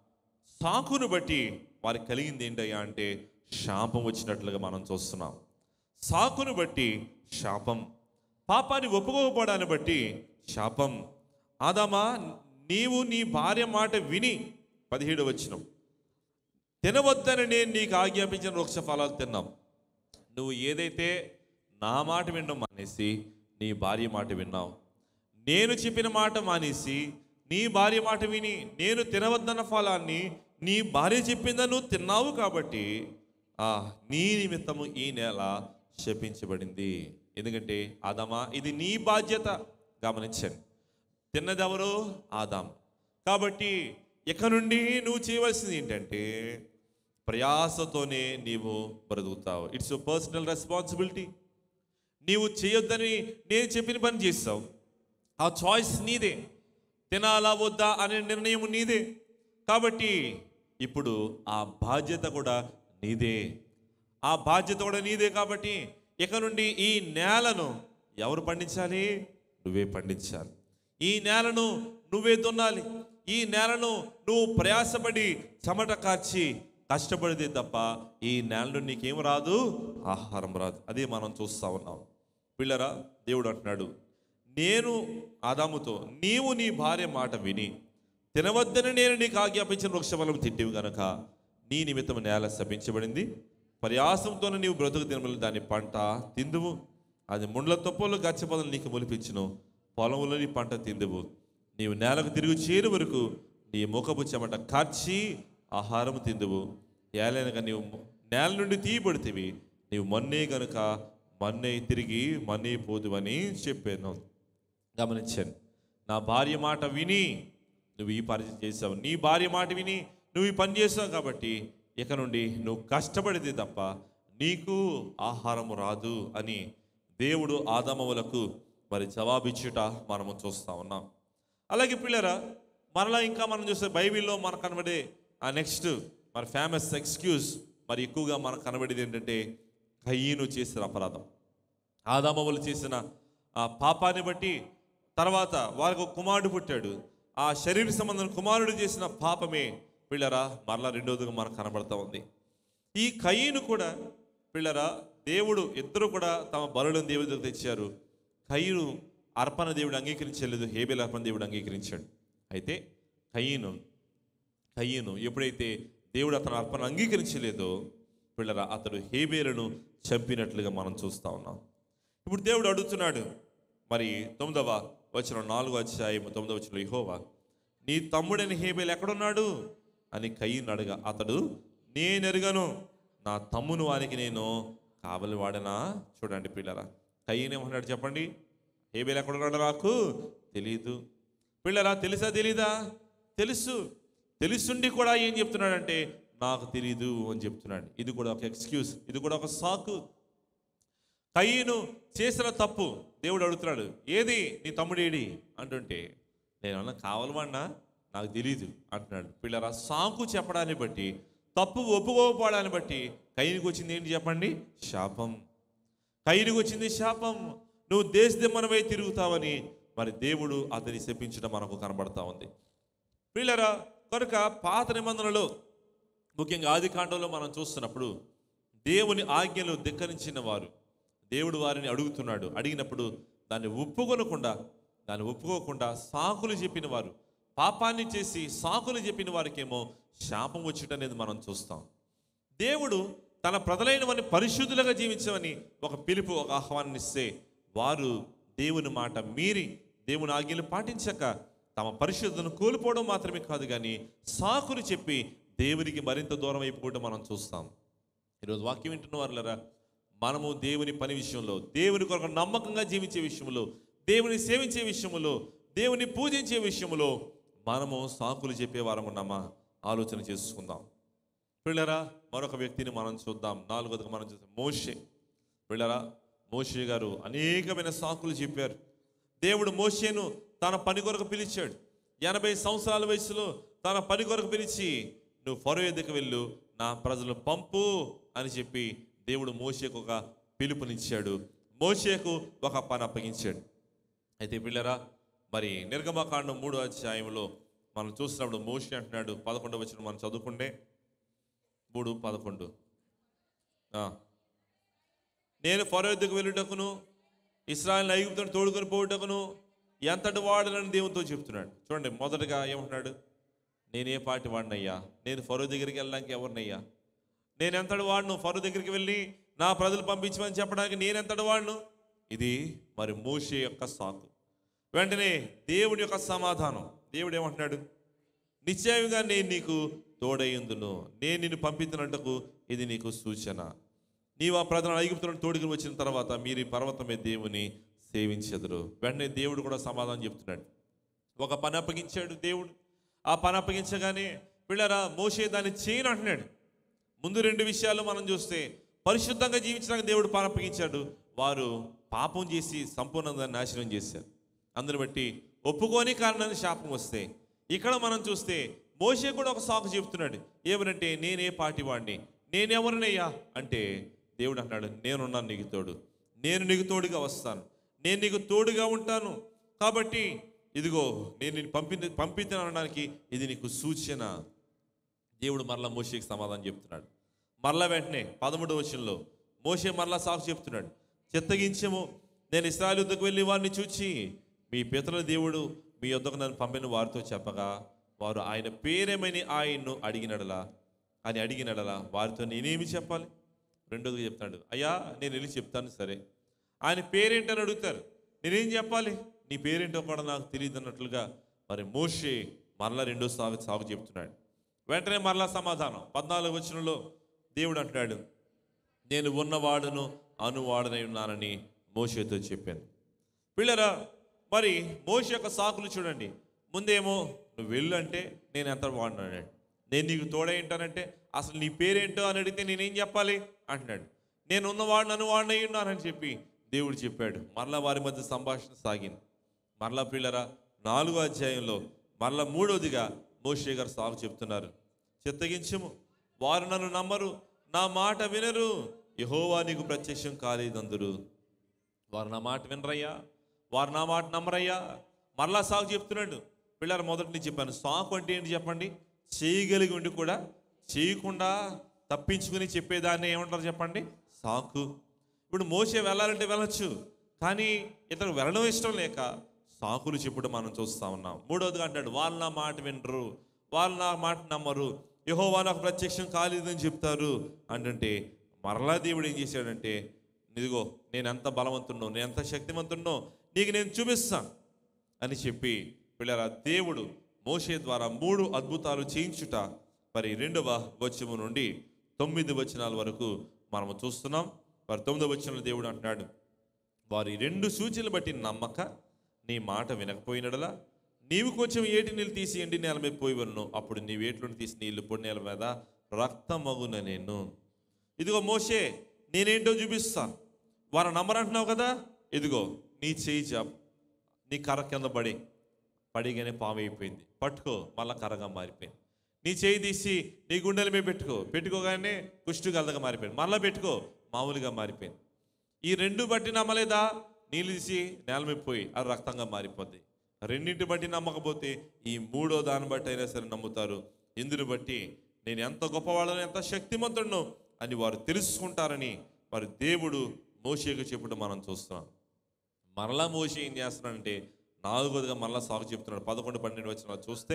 సాకును బట్టి వారికి కలిగింది ఏంటయ్యా అంటే శాపం వచ్చినట్లుగా మనం చూస్తున్నాం సాకును బట్టి శాపం పాపాన్ని ఒప్పుకోకపోవడాన్ని బట్టి శాపం ఆదామా నీవు నీ భార్య మాట విని పదిహేడు వచ్చినం తినవద్దని నేను నీకు ఆజ్ఞాపించిన వృక్ష ఫలాలు తిన్నాం నువ్వు ఏదైతే నా మాట వినడం మానేసి నీ భార్య మాట విన్నావు నేను చెప్పిన మాట మానేసి నీ భార్య మాట విని నేను తినవద్దన్న ఫలాన్ని నీ భార్య చెప్పిందా నువ్వు తిన్నావు కాబట్టి ఆ నీ నిమిత్తము ఈ నెల శపించబడింది ఎందుకంటే ఆదామా ఇది నీ బాధ్యత గమనించండి తిన్నదెవరు ఆదాం కాబట్టి ఇక నుండి నువ్వు చేయవలసింది ఏంటంటే ప్రయాసతోనే నీవు బ్రతుకుతావు ఇట్స్ పర్సనల్ రెస్పాన్సిబిలిటీ నీవు చేయొద్దని నేను చెప్పిన పని చేస్తావు ఆ చాయిస్ నీదే తినాలా వద్దా అనే నిర్ణయం నీదే కాబట్టి ఇప్పుడు ఆ బాధ్యత కూడా నీదే ఆ బాధ్యత కూడా నీదే కాబట్టి ఇక నుండి ఈ నేలను ఎవరు పండించాలి నువ్వే పండించాలి ఈ నేలను నువ్వే దున్నాలి ఈ నేలను నువ్వు ప్రయాసపడి చెమట కార్చి కష్టపడితే తప్ప ఈ నేల నుండి నీకేం రాదు ఆహారం రాదు అదే మనం చూస్తా ఉన్నాం పిల్లరా దేవుడు అంటున్నాడు నేను ఆదాముతో నీవు నీ భార్య మాట విని తినవద్దని నేను నీకు ఆజ్ఞాపించిన వృక్షఫలం తింటివి గనక నీ నిమిత్తం నేల శపించబడింది ప్రయాసంతో నీవు బ్రతుకు దినములు దాని పంట తిందువు అది ముండ్ల తొప్పలు గచ్చపదలు నీకు మొలిపించును పొలంలో నీ పంట తిందువు నీవు నేలకు తిరిగి చేరు వరకు నీ ముఖపు చెమట కార్చి ఆహారము తిందువు ఏలైనగా నీవు నేల నుండి తీయబడితివి నీవు మన్నే గనుక మన్నే తిరిగి మన్నే పోదువని చెప్పాను గమనించాను నా భార్య మాట విని నువ్వు ఈ పని చేసావు నీ భార్య మాట విని నువ్వు ఈ పని చేసావు కాబట్టి ఇక నుండి నువ్వు కష్టపడితే తప్ప నీకు ఆహారము రాదు అని దేవుడు ఆదమవులకు మరి జవాబిచ్చుట మనము చూస్తా ఉన్నాం అలాగే పిల్లరా మరలా ఇంకా మనం చూస్తే బైబిల్లో మనకు కనబడే ఆ నెక్స్ట్ మరి ఫేమస్ ఎక్స్క్యూజ్ మరి ఎక్కువగా మనకు కనబడేది ఏంటంటే కయ్యను చేసిన అపరాధం ఆదామవులు చేసిన ఆ పాపాన్ని బట్టి తర్వాత వారికి ఒక కుమారుడు పుట్టాడు ఆ శరీర సంబంధం కుమారుడు చేసిన పాపమే పిల్లరా మరలా రెండోదిగా మనకు కనబడతా ఉంది ఈ కయ్యను కూడా పిల్లరా దేవుడు ఇద్దరు కూడా తమ బలులను దేవుడి దగ్గర తెచ్చారు కయ్యను అర్పణ దేవుడు అంగీకరించలేదు హేబేల్ అర్పణ దేవుడు అంగీకరించాడు అయితే కయ్యను కయ్యను ఎప్పుడైతే దేవుడు అతను అర్పణ అంగీకరించలేదో పిల్లరా అతడు హేబేలను చంపినట్లుగా మనం చూస్తా ఉన్నాం ఇప్పుడు దేవుడు అడుగుతున్నాడు మరి తొమ్మిదవ వచ్చిన నాలుగో అధ్యాయం తొమ్మిదవ వచ్చిన యెహోవా నీ తమ్ముడైన హేబేల్ ఎక్కడున్నాడు అని కయ్యను అడగా అతడు నేను ఎరుగను నా తమ్మును వానికి నేను కావలి వాడనా చూడండి పిల్లరా కయ్యను ఏమన్నాడు చెప్పండి హేబేల్ ఎక్కడున్నాడు నాకు తెలీదు పిల్లరా తెలుసా తెలీదా తెలుసు తెలుసుండి కూడా ఏం చెప్తున్నాడంటే నాకు తెలీదు అని చెప్తున్నాడు ఇది కూడా ఒక ఎక్స్క్యూజ్ ఇది కూడా ఒక సాకు కయ్యను చేసిన తప్పు దేవుడు అడుగుతున్నాడు ఏది నీ తమ్ముడేడి అంటుంటే నేను అన్న కావాలమన్నా నాకు తెలీదు అంటున్నాడు పిల్లరా సాకు చెప్పడాన్ని బట్టి తప్పు ఒప్పుకోకపోవడాన్ని బట్టి కయ్యనికి వచ్చింది ఏంటి చెప్పండి శాపం కయ్యనికి వచ్చింది శాపం నువ్వు దేశదిమ్మనవై తిరుగుతావని మరి దేవుడు అతని శపించడం మనకు కనబడతా ఉంది పిల్లరా కనుక పాత నిబంధనలో ముఖ్యంగా ఆది కాండంలో మనం చూస్తున్నప్పుడు దేవుని ఆజ్ఞలు ధిక్కరించిన వారు దేవుడు వారిని అడుగుతున్నాడు అడిగినప్పుడు దాన్ని ఒప్పుకొనకుండా దాన్ని ఒప్పుకోకుండా సాకులు చెప్పిన వారు పాపాన్ని చేసి సాకులు చెప్పిన వారికేమో శాపం వచ్చుట అనేది మనం చూస్తాం దేవుడు తన ప్రజలైన వారిని పరిశుద్ధులుగా జీవించమని ఒక పిలుపు ఒక ఆహ్వానం ఇస్తే వారు దేవుని మాట మీరి దేవుని ఆజ్ఞలు పాటించక తమ పరిశుద్ధతను కోల్పోవడం మాత్రమే కాదు కానీ సాకులు చెప్పి దేవునికి మరింత దూరం అయిపోవడం మనం చూస్తాం ఈరోజు వాక్యం వింటున్న వారులరా మనము దేవుని పని విషయంలో దేవుని కొరకు నమ్మకంగా జీవించే విషయంలో దేవుని సేవించే విషయంలో దేవుని పూజించే విషయంలో మనము సాకులు చెప్పే వారం ఉన్నామా ఆలోచన చేసుకుందాం పిల్లరా మరొక వ్యక్తిని మనం చూద్దాం నాలుగోదిగా మనం చూద్దాం మోషే పిల్లరా మోషే గారు అనేకమైన సాకులు చెప్పారు దేవుడు మోషేను తన పని కొరకు పిలిచాడు ఎనభై సంవత్సరాల వయసులో తన పని కొరకు పిలిచి నువ్వు ఫరో ఎద్దుకు వెళ్ళు నా ప్రజలు పంపు అని చెప్పి దేవుడు మోషేకు ఒక పిలుపునిచ్చాడు మోషేకు ఒక పని అప్పగించాడు అయితే పిల్లరా మరి నిర్గమకాండం మూడో అధ్యాయంలో మనం చూసినప్పుడు మోషే అంటున్నాడు పదకొండవ వచ్చిన మనం చదువుకుంటే మూడు పదకొండు ఆ. నేను ఫరోద్దుకు వెళ్ళుటకును ఇస్రాయల్ ఐగుప్తును తోడుకొని పోవుటకును ఎంతటి వాడనని దేవునితో చెప్తున్నాడు చూడండి మొదటగా ఏమంటున్నాడు నేను ఏ పాటి వాడినయ్యా నేను ఫరో దగ్గరికి వెళ్ళడానికి ఎవరినయ్యా నేను ఎంతటి వాడును ఫరో దగ్గరికి వెళ్ళి నా ప్రజలు పంపించమని చెప్పడానికి నేను ఎంతటి వాడును ఇది మరి మోషే యొక్క సాకు వెంటనే దేవుడి యొక్క సమాధానం దేవుడు ఏమంటున్నాడు నిశ్చయంగా నేను నీకు తోడయ్యుందును నేను నిన్ను పంపించినట్టుకు ఇది నీకు సూచన నీవు ఆ ప్రజలను ఐగుప్తులను తోడుకుని వచ్చిన తర్వాత మీరు ఈ పర్వతమే దేవుని సేవించెదరు వెంటనే దేవుడు కూడా సమాధానం చెప్తున్నాడు ఒక పని అప్పగించాడు దేవుడు ఆ పని అప్పగించగానే పిల్లరా మోసే దాన్ని చేయను అంటున్నాడు ముందు రెండు విషయాలు మనం చూస్తే పరిశుద్ధంగా జీవించడానికి దేవుడు పని అప్పగించాడు వారు పాపం చేసి సంపూర్ణంగా నాశనం చేశారు అందుని బట్టి ఒప్పుకోని కారణాన్ని శాపం వస్తే ఇక్కడ మనం చూస్తే మోషే కూడా ఒక సాకు చెప్తున్నాడు ఏమనంటే నేనే పాటి వాడిని నేనెవరినయ్యా అంటే దేవుడు అంటున్నాడు నేనున్నాను నీకు తోడు నేను నీకు తోడుగా వస్తాను నేను నీకు తోడుగా ఉంటాను కాబట్టి ఇదిగో నేను నిన్ను పంపి పంపించాను అనడానికి ఇది నీకు సూచన దేవుడు మరలా మోషేకి సమాధానం చెప్తున్నాడు మరలా వెంటనే పదమూడవ వచనంలో మోషే మరలా సాకు చెప్తున్నాడు చిత్తగించము నేను ఇస్రాయల్ యుద్ధకు వెళ్ళి వారిని చూచి మీ పితల దేవుడు మీ యొద్దకు నన్ను పంపిన వారితో చెప్పగా వారు ఆయన పేరేమని ఆయన్ను అడిగినడలా అని అడిగినడలా వారితో నేనేమి చెప్పాలి రెండోది చెప్తాడు అయ్యా నేను వెళ్ళి చెప్తాను సరే ఆయన పేరేంటని అడుగుతారు నేనేం చెప్పాలి నీ పేరేంటో కూడా నాకు తెలియదు అన్నట్లుగా మరి మోషే మరలా రెండో సాగు సాగు చెప్తున్నాడు వెంటనే మరలా సమాధానం పద్నాలుగు వచనంలో దేవుడు అంటున్నాడు నేను ఉన్నవాడును అనువాడనై ఉన్నానని మోషేతో చెప్పాను పిల్లరా మరి మోష యొక్క సాకులు చూడండి ముందేమో నువ్వు వెళ్ళు అంటే నేను ఎంత వాడినాడు నేను నీకు తోడై ఉంటానంటే అసలు నీ పేరేంటో అని అడిగితే నేనేం చెప్పాలి అంటున్నాడు నేను ఉన్నవాడు నన్ను వాడినై ఉన్నానని చెప్పి దేవుడు చెప్పాడు మరలా వారి మధ్య సంభాషణ సాగింది మరలా పిల్లరా నాలుగో అధ్యాయంలో మరలా మూడోదిగా మోషే గారు సాగు చెప్తున్నారు చిత్తగించము వారు నన్ను నమ్మరు నా మాట వినరు యహోవా నీకు ప్రత్యక్షం కాలేదందరు వారు నా మాట వినరయ్యా వారు నా మాట నమ్మరయ్యా మరలా సాగు చెప్తున్నాడు పిల్లలు మొదటి నుంచి చెప్పాను సాకు అంటే ఏంటి చెప్పండి చేయగలిగి ఉండి కూడా చేయకుండా తప్పించుకుని చెప్పేదాన్ని ఏమంటారు చెప్పండి సాకు ఇప్పుడు మోసే వెళ్ళాలంటే వెళ్ళొచ్చు కానీ ఇతను వెళ్ళడం ఇష్టం లేక సాకులు చెప్పుడు మనం చూస్తా ఉన్నాం మూడవదిగా అంటాడు వాళ్ళు నా మాట వినరు వాళ్ళు నా మాట నమ్మరు యహోవా నాకు ప్రత్యక్షం కాలేదని చెప్తారు అంటుంటే మరలా దేవుడు ఏం చేశాడంటే ఇదిగో నేను ఎంత బలవంతున్నో నేను ఎంత శక్తివంతున్నో నీకు నేను చూపిస్తాను అని చెప్పి పిల్లరా దేవుడు మోషే ద్వారా మూడు అద్భుతాలు చేయించుట మరి రెండవ వచనము నుండి తొమ్మిది వచనాల వరకు మనము చూస్తున్నాం మరి తొమ్మిదవ వచనంలో దేవుడు అంటున్నాడు వారి రెండు సూచనలు బట్టి నమ్మక నీ మాట వినకపోయినడలా నీవు కొంచెం ఏటి నీళ్ళు తీసి ఎండి నేల మీద పోయి వన్ను అప్పుడు నీ వేట్లను తీసి నీళ్లు పొడి నేల మీద రక్తమగున నేను ఇదిగో మోషే నేనేంటో చూపిస్తాను వారు నమ్మరంటున్నావు కదా ఇదిగో నీ చేయి చాపు నీ కర్ర కింద పడి పడిగానే పాము అయిపోయింది పట్టుకో మళ్ళా కర్రగా మారిపోయింది నీ చేయి తీసి నీ గుండెల మీద పెట్టుకో పెట్టుకోగానే కుష్టు గలదగా మారిపోయింది మళ్ళా పెట్టుకో మామూలుగా మారిపోయింది ఈ రెండు బట్టి నమ్మలేదా నీళ్ళు తీసి నేల మీద పోయి అది రక్తంగా మారిపోద్ది రెండింటి బట్టి నమ్మకపోతే ఈ మూడో దాన్ని బట్టి అయినా సరే నమ్ముతారు ఇందుని బట్టి నేను ఎంత గొప్పవాళ్ళని ఎంత శక్తిమంతుడును అని వారు తెలుసుకుంటారని వారి దేవుడు మోషేకు చెప్పడం మనం చూస్తున్నాం మరలా మోషే ఏం చేస్తున్నాడంటే నాలుగోదిగా మరలా సాగు చెప్తున్నాడు పదకొండు పన్నెండు వచ్చిన చూస్తే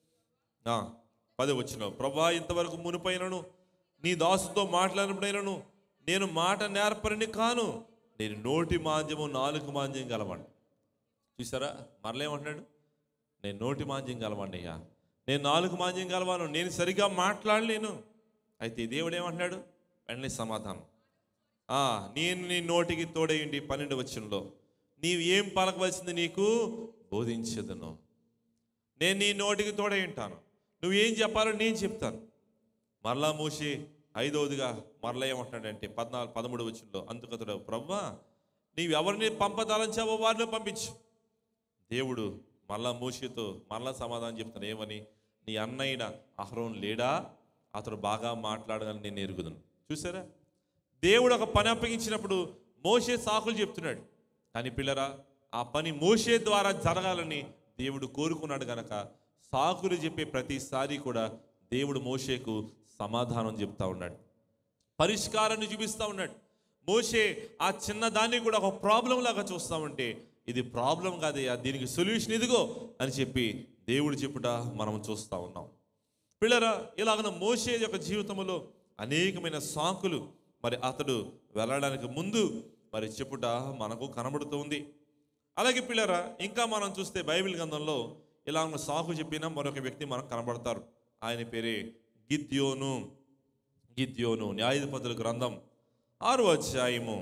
ఆ, పది వచ్చిన ప్రభా ఇంతవరకు మునిపైనను నీ దాసుతో మాట్లాడినప్పుడైనను నేను మాట నేర్పరిని కాను నేను నోటి మాంద్యము నాలుగు మాంద్యం గలవాడిని చూసారా మరలేమంటున్నాడు నేను నోటి మాంద్యం గలవాడిని అయ్యా నేను నాలుగు మాంద్యం గలవాను నేను సరిగా మాట్లాడలేను అయితే దేవుడు ఏమంటున్నాడు వెంటనే సమాధానం ఆ, నేను నీ నోటికి తోడేయండి పన్నెండు వచ్చంలో నీవు ఏం పలకవలసింది నీకు బోధించదను నేను నీ నోటికి తోడై ఉంటాను నువ్వేం చెప్పాలో నేను చెప్తాను మరలా మూసి ఐదవదిగా మరలా ఏమంటున్నాడంటే పద్నాలుగు పదమూడు వచ్చిందో అందుకతడు ప్రవ్వా నీవు ఎవరిని పంపదాలంచావో వారిని పంపించు దేవుడు మళ్ళా మూసితో మళ్ళా సమాధానం చెప్తాను ఏమని నీ అన్నయ్య అహరోన్ లేడా అతడు బాగా మాట్లాడగలని నేను ఎరుగుదును చూసారా దేవుడు ఒక పని అప్పగించినప్పుడు మోసే సాకులు చెప్తున్నాడు కానీ పిల్లరా ఆ పని మోసే ద్వారా జరగాలని దేవుడు కోరుకున్నాడు గనక సాకులు చెప్పే ప్రతిసారి కూడా దేవుడు మోషేకు సమాధానం చెప్తా ఉన్నాడు పరిష్కారాన్ని చూపిస్తా ఉన్నాడు మోషే ఆ చిన్న దాన్ని కూడా ఒక ప్రాబ్లం లాగా చూస్తా ఉంటే ఇది ప్రాబ్లం కాదయ్యా దీనికి సొల్యూషన్ ఇదిగో అని చెప్పి దేవుడు చెప్పుట మనం చూస్తా ఉన్నాం పిల్లరా ఇలాగన మోషే యొక్క జీవితంలో అనేకమైన సాకులు మరి అతడు వెళ్ళడానికి ముందు మరి చెప్పుట మనకు కనబడుతుంది అలాగే పిల్లరా ఇంకా మనం చూస్తే బైబిల్ గ్రంథంలో ఇలా ఉన్న సాకు చెప్పిన మరొక వ్యక్తి మనకు కనబడతారు ఆయన పేరే గిద్యోను గిద్యోను న్యాయాధిపతుల గ్రంథం ఆరో అధ్యాయము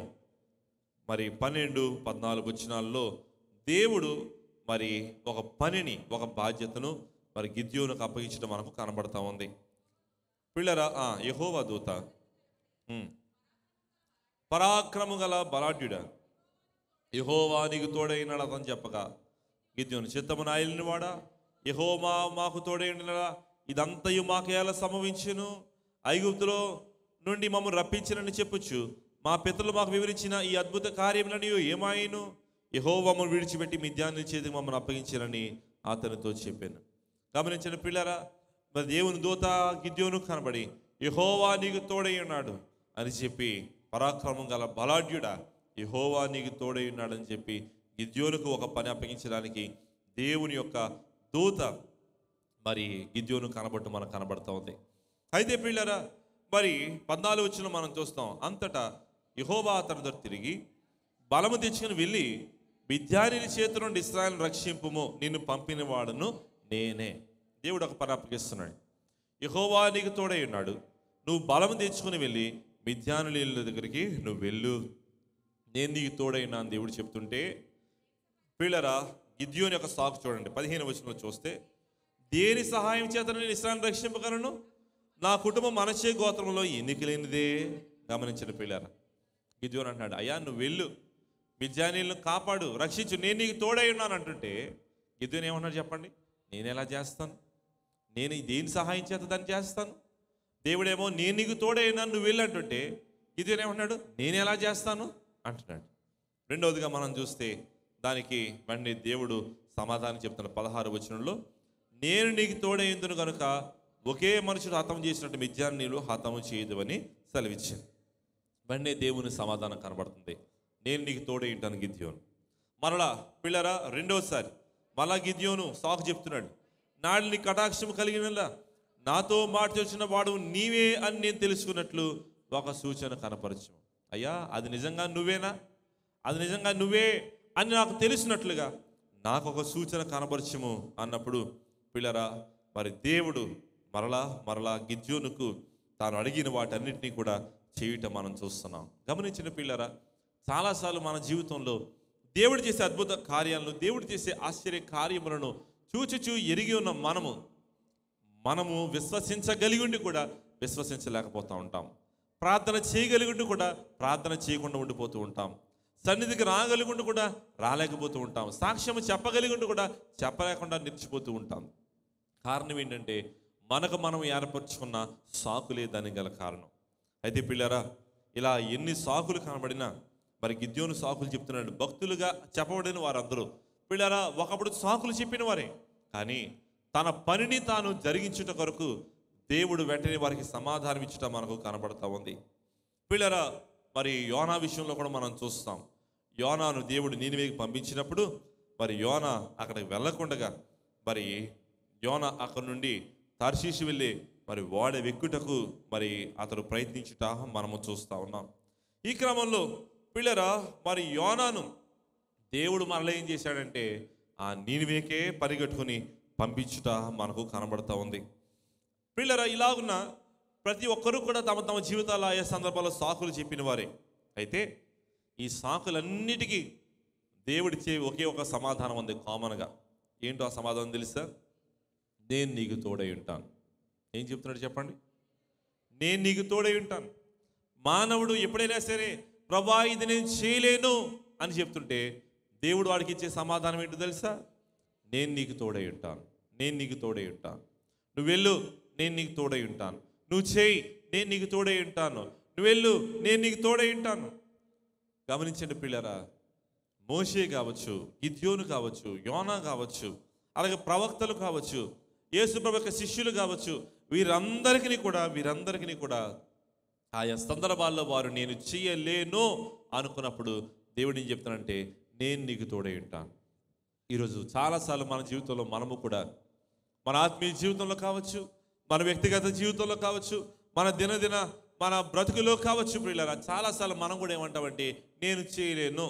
మరి పన్నెండు పద్నాలుగు వచనాల్లో దేవుడు మరి ఒక పనిని ఒక బాధ్యతను మరి గిద్యోనుకు అప్పగించడం మనకు కనబడతా ఉంది పిల్లరా ఆ, యెహోవా దూత ఉమ్. పరాక్రము గల బలాఢ్యుడా యహోవా నీకు తోడైనాడు అతను చెప్పగా గిద్యోను చిత్తము నాయలిని వాడా యహోవా మాకు తోడైనడా ఇదంతయు మాకేలా సంభవించును ఐగుప్తులో నుండి మమ్మల్ని రప్పించినని చెప్పొచ్చు మా పితరులు మాకు వివరించిన ఈ అద్భుత కార్యములని ఏమాయను యహోవమ్మను విడిచిపెట్టి మిద్యాన్ని చేతికి మమ్మల్ని అప్పగించారని అతనితో చెప్పాను గమనించిన పిల్లరా మరి దేవుని దూత గిద్యోను కనబడి యహోవా నీకు తోడై ఉన్నాడు అని చెప్పి పరాక్రమం గల బలాఢ్యుడా యహోవా నీకు తోడై ఉన్నాడని చెప్పి గిద్యోనుకు ఒక పని అప్పగించడానికి దేవుని యొక్క దూత మరి గిద్యోను కనబట్టు మనకు కనబడతా ఉంది అయితే పిల్లరా మరి పద్నాలుగు వచ్చిన మనం చూస్తాం అంతటా యహోవా అతని దగ్గర తిరిగి బలము తెచ్చుకుని వెళ్ళి విద్యానిని చేతి నుండి ఇస్రాయల్ రక్షింపుము నిన్ను పంపిన వాడును నేనే దేవుడు ఒక పని అప్పగిస్తున్నాడు యహోవా నీకు తోడై ఉన్నాడు నువ్వు బలము తెచ్చుకుని వెళ్ళి మిథ్యానుల దగ్గరికి నువ్వు వెళ్ళు నేను నీకు తోడైనా అని దేవుడు చెప్తుంటే పిల్లరా గిద్యోని యొక్క సాకు చూడండి పదిహేను వచనంలో చూస్తే దేని సహాయం చేత నేను ఇస్రాయల్ రక్షింపగలను నా కుటుంబం మనచే గోత్రంలో ఎన్నికలేనిదే గమనించిన పిల్లరా గిద్యోని అంటున్నాడు అయ్యా నువ్వు వెళ్ళు మిద్యానీలను కాపాడు రక్షించు నేను నీకు తోడై ఉన్నాను అంటుంటే గిద్యోని ఏమన్నాడు చెప్పండి నేను ఎలా చేస్తాను నేను దేని సహాయం చేత దాన్ని చేస్తాను దేవుడేమో నేను నీకు తోడైనా నువ్వు వెళ్ళు అంటుంటే గిద్యోని ఏమన్నాడు నేను ఎలా చేస్తాను అంటున్నాడు రెండవదిగా మనం చూస్తే దానికి వెంటనే దేవుడు సమాధానం చెప్తున్న పదహారు వచనంలో నేను నీకు తోడైందును కనుక ఒకే మనుషుడు హతం చేసినట్టు మిథ్యాన్ని నీళ్ళు హతము చేయదు అని సెలవిచ్చాను వెంటనే దేవుని సమాధానం కనబడుతుంది నేను నీకు తోడై ఉంటాను గిద్యోను మరలా పిల్లరా రెండోసారి మళ్ళా గిద్యోను సాకు చెప్తున్నాడు నాడు నీ కటాక్షం కలిగినలా నాతో మాట వచ్చిన వాడు నీవే అని నేను తెలుసుకున్నట్లు ఒక సూచన కనపరచు అయ్యా అది నిజంగా నువ్వేనా అది నిజంగా నువ్వే అని నాకు తెలిసినట్లుగా నాకు ఒక సూచన కనబరచము అన్నప్పుడు పిల్లరా మరి దేవుడు మరలా మరలా గిద్యోనుకు తాను అడిగిన వాటన్నిటినీ కూడా చేయటం మనం చూస్తున్నాం గమనించిన పిల్లరా చాలాసార్లు మన జీవితంలో దేవుడు చేసే అద్భుత కార్యాలను దేవుడు చేసే ఆశ్చర్య కార్యములను చూచుచూ ఎరిగి ఉన్న మనము మనము విశ్వసించగలిగి ఉండి కూడా విశ్వసించలేకపోతూ ఉంటాం ప్రార్థన చేయగలిగి ఉండి కూడా ప్రార్థన చేయకుండా ఉండిపోతూ ఉంటాం సన్నిధికి రాగలిగి ఉండి కూడా రాలేకపోతూ ఉంటాం సాక్ష్యం చెప్పగలిగి ఉండి కూడా చెప్పలేకుండా నిలిచిపోతూ ఉంటాం కారణం ఏంటంటే మనకు మనం ఏర్పరచుకున్న సాకులే దానికి గల కారణం అయితే పిల్లరా ఇలా ఎన్ని సాకులు కనబడినా మరి గిద్యోను సాకులు చెప్తున్నాడు భక్తులుగా చెప్పబడిన వారందరూ పిల్లరా ఒకప్పుడు సాకులు చెప్పిన వారే కానీ తన పనిని తాను జరిగించుట కొరకు దేవుడు వెంటనే వారికి సమాధానం ఇచ్చుట మనకు కనబడతా ఉంది పిల్లరా మరి యోనా విషయంలో కూడా మనం చూస్తాం యోనాను దేవుడు నీనివేకి పంపించినప్పుడు మరి యోనా అక్కడికి వెళ్ళకుండగా మరి యోన అక్కడి నుండి తర్శీషి వెళ్ళి మరి వాడ వెక్కుటకు మరి అతడు ప్రయత్నించుట మనము చూస్తా ఉన్నాం ఈ క్రమంలో పిల్లరా మరి యోనాను దేవుడు మనలో ఏం చేశాడంటే ఆ నీనివేకే పరిగెట్టుకుని పంపించుట మనకు కనబడతా ఉంది పిల్లరా ఇలాగున్న ప్రతి ఒక్కరూ కూడా తమ తమ జీవితాల ఆయా సందర్భాల్లో సాకులు చెప్పిన వారే అయితే ఈ సాకులన్నిటికీ దేవుడిచ్చే ఒకే ఒక సమాధానం ఉంది కామన్గా ఏంటో ఆ సమాధానం తెలుసా నేను నీకు తోడై ఉంటాను ఏం చెప్తున్నాడు చెప్పండి నేను నీకు తోడై ఉంటాను మానవుడు ఎప్పుడైనా సరే ప్రభా ఇది నేను చేయలేను అని చెప్తుంటే దేవుడు వాడికి ఇచ్చే సమాధానం ఏంటో తెలుసా నేను నీకు తోడై ఉంటాను నేను నీకు తోడై ఉంటాను నువ్వు వెళ్ళు నేను నీకు తోడై ఉంటాను నువ్వు చేయి నేను నీకు తోడై ఉంటాను నువ్వు వెళ్ళు నేను నీకు తోడై ఉంటాను గమనించండి పిల్లరా మోషే కావచ్చు గిద్యోను కావచ్చు యోనా కావచ్చు అలాగే ప్రవక్తలు కావచ్చు యేసుప్రభు యొక్క శిష్యులు కావచ్చు వీరందరికీ కూడా వీరందరికీ కూడా ఆయా సందర్భాల్లో వారు నేను చేయలేను అనుకున్నప్పుడు దేవుడు ఏం చెప్తానంటే నేను నీకు తోడై ఉంటాను ఈరోజు చాలాసార్లు మన జీవితంలో మనము కూడా మన ఆత్మీయ జీవితంలో కావచ్చు మన వ్యక్తిగత జీవితంలో కావచ్చు మన దినదిన మన బ్రతుకులో కావచ్చు ప్రియులరా చాలాసార్లు మనం కూడా ఏమంటామంటే నేను చేయలేను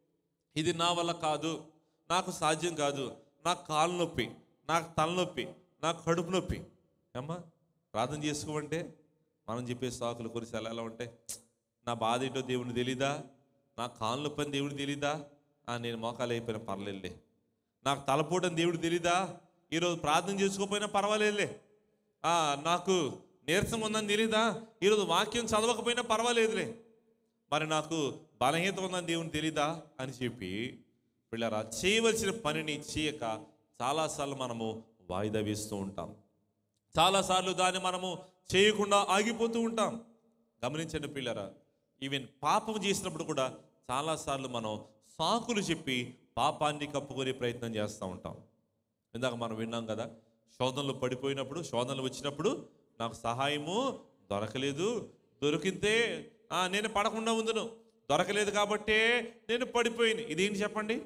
ఇది నా వల్ల కాదు నాకు సాధ్యం కాదు నాకు కాలు నొప్పి నాకు తలనొప్పి నాకు కడుపు నొప్పి ఏమ్మా ప్రార్థన చేసుకోమంటే మనం చెప్పే సాకులు కొన్ని ఎలా ఉంటాయి నా బాధ ఏంటో దేవుని తెలీదా నా కాలు నొప్పి అని దేవుడు తెలీదా ఆ, నేను మోకాలు అయిపోయిన పర్లేదులే నాకు తలపోటని దేవుడు తెలీదా ఈరోజు ప్రార్థన చేసుకోకపోయినా పర్వాలేదులే ఆ, నాకు నీరసం ఉందని తెలీదా ఈరోజు వాక్యం చదవకపోయినా పర్వాలేదులే మరి నాకు బలహీనత ఉందని దేవుని తెలీదా అని చెప్పి పిల్లరా చేయవలసిన పనిని చేయక చాలాసార్లు మనము వాయిదా వేస్తూ ఉంటాం చాలాసార్లు దాన్ని మనము చేయకుండా ఆగిపోతూ ఉంటాం గమనించండి పిల్లరా ఈవెన్ పాపం చేసినప్పుడు కూడా చాలాసార్లు మనం సాకులు చెప్పి పాపాన్ని కప్పుకునే ప్రయత్నం చేస్తూ ఉంటాం ఇందాక మనం విన్నాం కదా శోధనలు పడిపోయినప్పుడు శోధనలు వచ్చినప్పుడు నాకు సహాయము దొరకలేదు దొరికితే "ఆ, నేను పడకుండా ఉందును దొరకలేదు కాబట్టే నేను పడిపోయింది ఇదేంటి చెప్పండి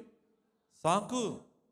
సాకు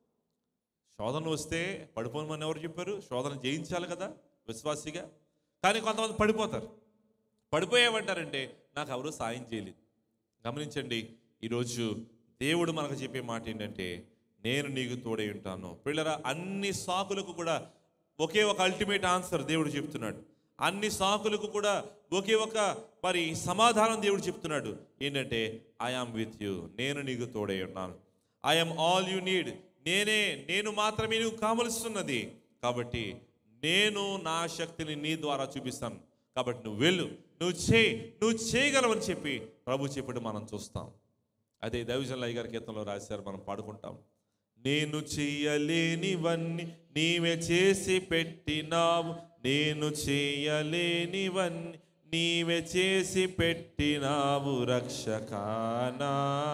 శోధన వస్తే పడిపోమని ఎవరు చెప్పారు శోధన జయించాలి కదా విశ్వాసిగా కానీ కొంతమంది పడిపోతారు పడిపోయామంటారంటే నాకు ఎవరు సాయం చేయలేదు గమనించండి ఈరోజు దేవుడు మనకు చెప్పే మాట ఏంటంటే నేను నీకు తోడై ఉంటాను పిల్లరా అన్ని సాకులకు కూడా ఒకే ఒక అల్టిమేట్ ఆన్సర్ దేవుడు చెప్తున్నాడు అన్ని సాకులకు కూడా ఒకే ఒక మరి సమాధానం దేవుడు చెప్తున్నాడు ఏంటంటే ఐఆమ్ విత్ యూ నేను నీకు తోడై ఉన్నాను ఐఎమ్ ఆల్ యు నీడ్ నేనే నేను మాత్రమే నీకు కావలస్తున్నది కాబట్టి నేను నా శక్తిని నీ ద్వారా చూపిస్తాను కాబట్టి నువ్వు వెళ్ళు నువ్వు చేయి నువ్వు చేయగలవని చెప్పి ప్రభు చెప్పడం మనం చూస్తాం అదే దైవజన్ లయ్య గారి కీర్తనలో రాశారు మనం పాడుకుంటాం నేను చెయ్యలేనివన్నీ నీవే చేసి పెట్టినావు నేను చేయలేనివన్నీ నీవే చేసి పెట్టినావు రక్షకానా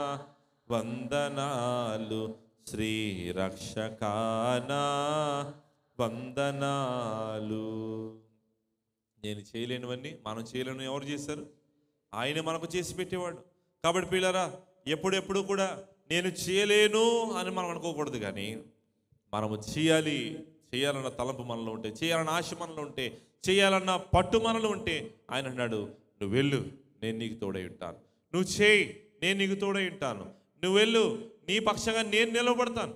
వందనాలు శ్రీ రక్షకానా వందనాలు నేను చేయలేనివన్నీ మనం చేయలేని ఎవరు చేశారు ఆయన మనకు చేసి పెట్టేవాడు కాబట్టి పిల్లరా ఎప్పుడెప్పుడు కూడా నేను చేయలేను అని మనం అనుకోకూడదు కానీ మనము చేయాలి చేయాలన్న తలంపు మనలో ఉంటే చేయాలన్న ఆశ మనలో ఉంటే చేయాలన్న పట్టు మనలో ఉంటే ఆయన అన్నాడు నువ్వు వెళ్ళు నేను నీకు తోడై ఉంటాను నువ్వు చేయి నేను నీకు తోడై ఉంటాను నువ్వు వెళ్ళు నీ పక్షంగా నేను నిలబడతాను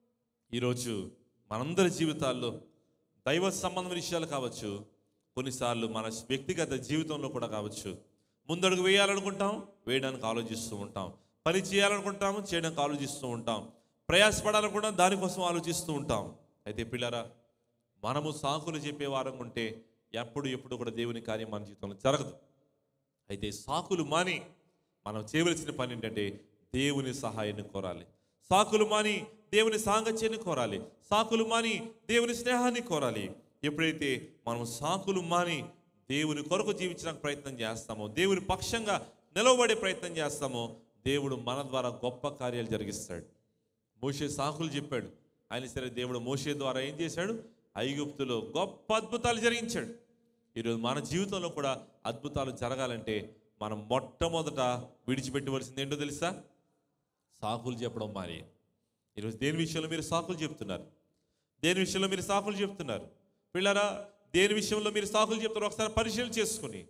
ఈరోజు మనందరి జీవితాల్లో దైవ సంబంధం విషయాలు కావచ్చు కొన్నిసార్లు మన వ్యక్తిగత జీవితంలో కూడా కావచ్చు ముందడుగు వేయాలనుకుంటాం వేయడానికి ఆలోచిస్తూ ఉంటాం పని చేయాలనుకుంటాము చేయడానికి ఆలోచిస్తూ ఉంటాం ప్రయాసపడాలనుకుంటాం దానికోసం ఆలోచిస్తూ ఉంటాం అయితే పిల్లరా మనము సాకులు చెప్పే వారం ఉంటే ఎప్పుడు ఎప్పుడు కూడా దేవుని కార్యం మన జీవితంలో జరగదు అయితే సాకులు మాని మనం చేయవలసిన పని ఏంటంటే దేవుని సహాయాన్ని కోరాలి సాకులు మాని దేవుని సాంగత్యాన్ని కోరాలి సాకులు మాని దేవుని స్నేహాన్ని కోరాలి ఎప్పుడైతే మనం సాకులు మాని దేవుని కొరకు జీవించడానికి ప్రయత్నం చేస్తామో దేవుని పక్షంగా నిలవబడే ప్రయత్నం చేస్తామో దేవుడు మన ద్వారా గొప్ప కార్యాలు జరిగిస్తాడు మోషే సాకులు చెప్పాడు ఆయన సరే దేవుడు మోషే ద్వారా ఏం చేశాడు ఐగుప్తులో గొప్ప అద్భుతాలు జరిగించాడు ఈరోజు మన జీవితంలో కూడా అద్భుతాలు జరగాలంటే మనం మొట్టమొదట విడిచిపెట్టవలసింది ఏంటో తెలుసా సాకులు చెప్పడం మాని ఈరోజు దేని విషయంలో మీరు సాకులు చెప్తున్నారు దేని విషయంలో మీరు సాకులు చెప్తున్నారు పిల్లరా దేని విషయంలో మీరు సాకులు చెప్తున్నారు ఒకసారి పరిశీలన చేసుకుని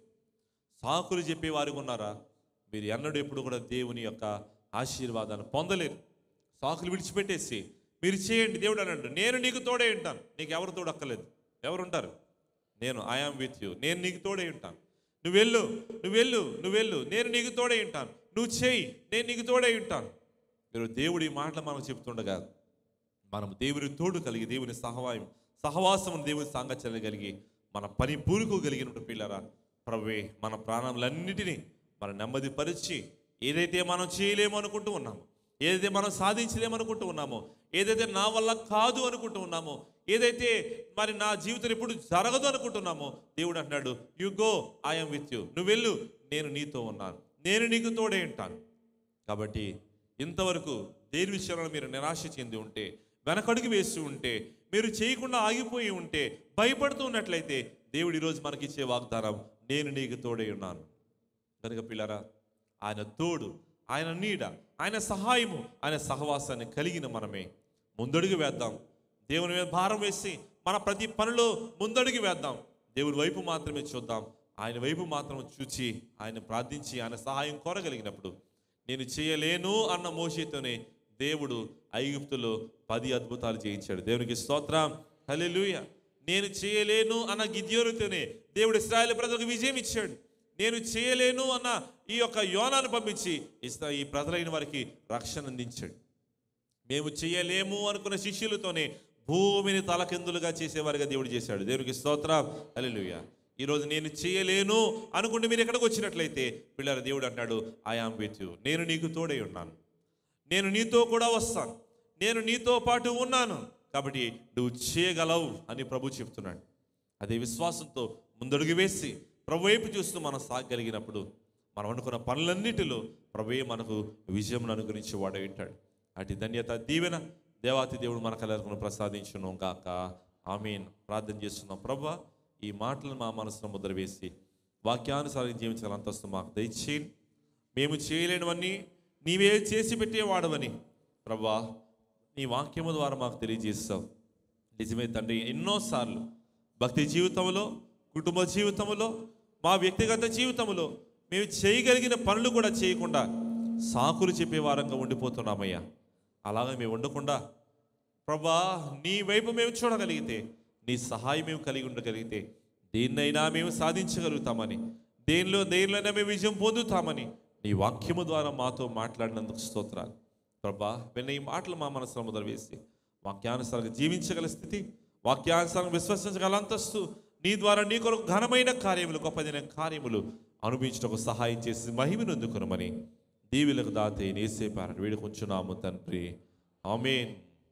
సాకులు చెప్పే వారికి ఉన్నారా మీరు ఎన్నడూ ఎప్పుడు కూడా దేవుని యొక్క ఆశీర్వాదాన్ని పొందలేరు సాకులు విడిచిపెట్టేసి మీరు చేయండి దేవుడు అన్నాడు నేను నీకు తోడే ఉంటాను నీకు ఎవరు తోడు అక్కర్లేదు ఎవరు ఉంటారు నేను ఐఆమ్ విత్ యూ నేను నీకు తోడే ఉంటాను నువ్వు వెళ్ళు నువ్వు వెళ్ళు నువ్వు వెళ్ళు నేను నీకు తోడే ఉంటాను నువ్వు చేయి నేను నీకు తోడే ఉంటాను మీరు దేవుడి మాటలు మనం చెప్తుండగా మనం దేవుని తోడు కలిగి దేవుని సహవాయం సహవాసం దేవుని సాంగత్యాలు కలిగి మన పని పూరుకోగలిగినట్టు పిల్లరా ప్రవ్వే మన ప్రాణములన్నిటినీ మన నెమ్మది పరిచి ఏదైతే మనం చేయలేము అనుకుంటూ ఉన్నామో ఏదైతే మనం సాధించలేము అనుకుంటూ ఉన్నామో ఏదైతే నా వల్ల కాదు అనుకుంటూ ఉన్నామో ఏదైతే మరి నా జీవితం ఎప్పుడు జరగదు అనుకుంటున్నామో దేవుడు అంటున్నాడు you go I'm with you నువ్వు వెళ్ళు నేను నీతో ఉన్నాను నేను నీకు తోడే ఉంటాను కాబట్టి ఇంతవరకు దేని విషయంలో మీరు నిరాశ చెంది ఉంటే వెనకడుగు వేసి ఉంటే మీరు చేయకుండా ఆగిపోయి ఉంటే భయపడుతూ ఉన్నట్లయితే దేవుడు ఈరోజు మనకిచ్చే వాగ్దానం నేను నీకు తోడై ఉన్నాను కనుక పిల్లరా ఆయన తోడు ఆయన నీడ ఆయన సహాయము ఆయన సహవాసాన్ని కలిగిన మనమే ముందడుగు వేద్దాం దేవుని మీద భారం వేసి మన ప్రతి పనిలో ముందడుగు వేద్దాం దేవుని వైపు మాత్రమే చూద్దాం ఆయన వైపు మాత్రం చూచి ఆయన ప్రార్థించి ఆయన సహాయం కోరగలిగినప్పుడు నేను చేయలేను అన్న మోషేతోనే దేవుడు ఐగుప్తులో పది అద్భుతాలు చేయించాడు దేవునికి స్తోత్రం హల్లెలూయ నేను చేయలేను అన్న గిద్యోనుతోనే దేవుడు ఇస్రాయేల్ ప్రజలకు విజయం ఇచ్చాడు నేను చేయలేను అన్న ఈ యొక్క యోనాను పంపించి ఇస్తా ఈ ప్రజలైన వారికి రక్షణ అందించాడు మేము చేయలేము అనుకున్న శిష్యులతోనే భూమిని తలకిందులుగా చేసేవారిగా దేవుడు చేశాడు దేవునికి స్తోత్రం హల్లెలూయ ఈరోజు నేను చేయలేను అనుకుంటే మీరు ఎక్కడికి వచ్చినట్లయితే పిల్లల దేవుడు అంటాడు ఐఆమ్ విత్ యూ నేను నీకు తోడై ఉన్నాను నేను నీతో కూడా వస్తాను నేను నీతో పాటు ఉన్నాను కాబట్టి నువ్వు చేయగలవు అని ప్రభు చెప్తున్నాడు అదే విశ్వాసంతో ముందడుగు వేసి ప్రభు వైపు చూస్తూ మనం సాగలిగినప్పుడు మనం అనుకున్న పనులన్నిటిలో ప్రభువే మనకు విజయం అనుగ్రహించి వాడే ఉంటాడు అటు ధన్యత దీవెన దేవాతి దేవుడు మన కలర్కును ప్రసాదించును గాక ఆమెన్ ప్రార్థన చేస్తున్నాం ప్రభా ఈ మాటలను మా మనసులో ముద్ర వేసి వాక్యానుసారం జీవించాలని అంతస్తు మాకు దయచేయండి మేము చేయలేనివన్నీ నీవే చేసి పెట్టేవాడవని ప్రభా నీ వాక్యము ద్వారా మాకు తెలియజేస్తావు నిజమే తండ్రి ఎన్నోసార్లు భక్తి జీవితంలో కుటుంబ జీవితంలో మా వ్యక్తిగత జీవితంలో మేము చేయగలిగిన పనులు కూడా చేయకుండా సాకులు చెప్పే వారంగా ఉండిపోతున్నామయ్యా అలాగే మేము ఉండకుండా ప్రభా నీ వైపు మేము చూడగలిగితే నీ సహాయం మేము కలిగి ఉండగలిగితే దేన్నైనా మేము సాధించగలుగుతామని దేనిలో దేనిలోనైనా మేము విజయం పొందుతామని నీ వాక్యము ద్వారా మాతో మాట్లాడినందుకు స్తోత్రాలు ప్రభా విన్న ఈ మాటలు మా మనసులో మొదలు వేసి వాక్యానుసారంగా జీవించగల స్థితి వాక్యానుసారంగా విశ్వసించగల అంతస్తు నీ ద్వారా నీ కొరకు ఘనమైన కార్యములు గొప్పదైన కార్యములు అనుభవించడానికి సహాయం చేసి మహిమను అందుకునమని దీవులకు దాతే నేసేపారని వేడుకొంచున్నాము తండ్రి ఆమెన్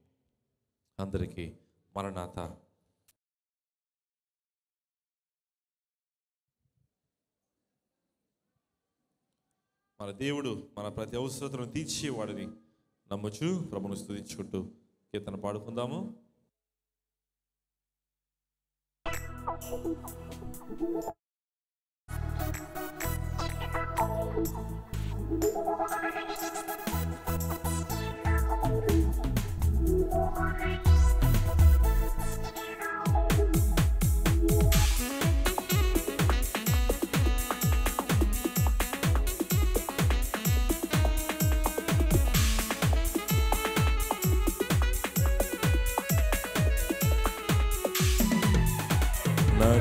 అందరికీ మరణాత మన దేవుడు మన ప్రతి అవసరతను తీర్చేవాడిని నమ్మచ్చు ప్రభును స్తుతించుకుంటూ కీర్తన పాడుకుందాము Thank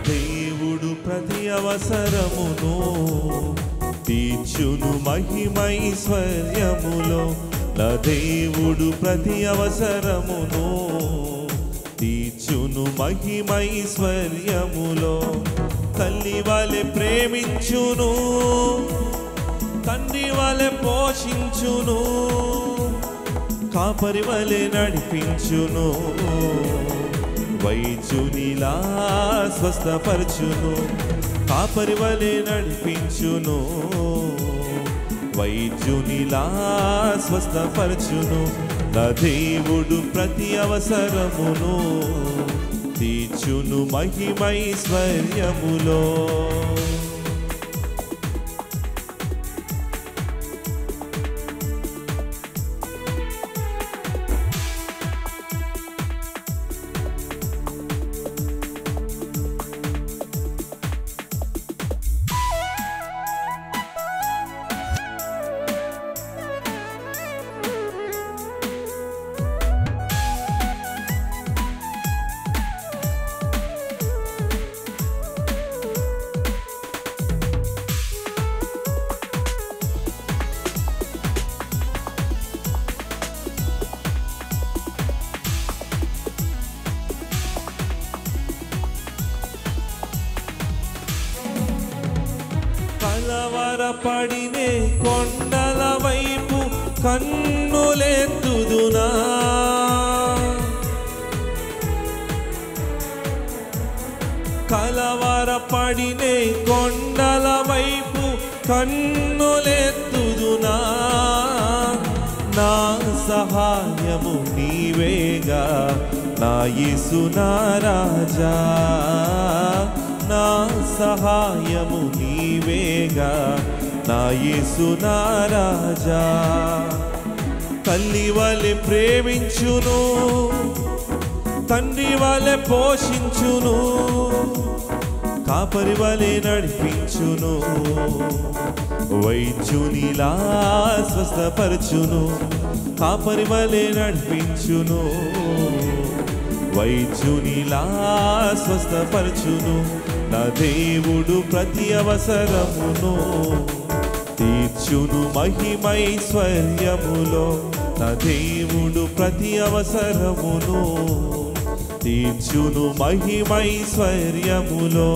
దేవుడు ప్రతి అవసరమును తీర్చును మహిమైశ్వర్యములో నా దేవుడు ప్రతి అవసరమును తీర్చును మహిమైశ్వర్యములో తల్లి వాళ్ళే ప్రేమించును తండ్రి వాళ్ళే పోషించును కాపరి వలె నడిపించును వైద్యునిలా స్వస్థపరచును కాపరి వలె నడిపించును వైద్యునిలా స్వస్థపరచును నా దేవుడు ప్రతి అవసరమును తీర్చును మహిమైశ్వర్యములో కలవరపడినే కొండల వైపు కన్నులెత్తుదునా కలవరపడినే కొండల వైపు కన్నులెత్తుదునా నా సహాయము నీవేగా నా యేసు నా రాజా నా సహాయము నీవేగా నా యేసు నా రాజా తల్లి వలె ప్రేమించును తండ్రి వలె పోషించును కాపరి వలె నడిపించును వైద్యునిలా స్వస్థపరచును కాపరి వలె నడిపించును వైద్యునిలా స్వస్థపరచును నా దేవుడు ప్రతి అవసరమును తీర్చును మహిమైశ్వర్యములో నా దేవుడు ప్రతి అవసరమును తీర్చును మహిమైశ్వర్యములో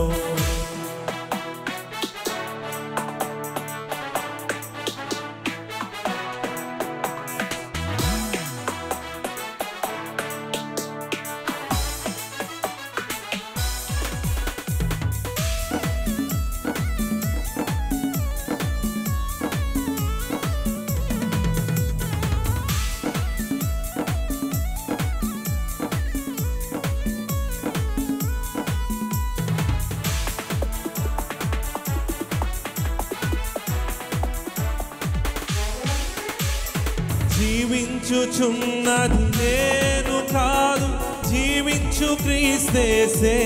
జీవించుచున్నది నేను కాదు జీవించు క్రీస్తేసే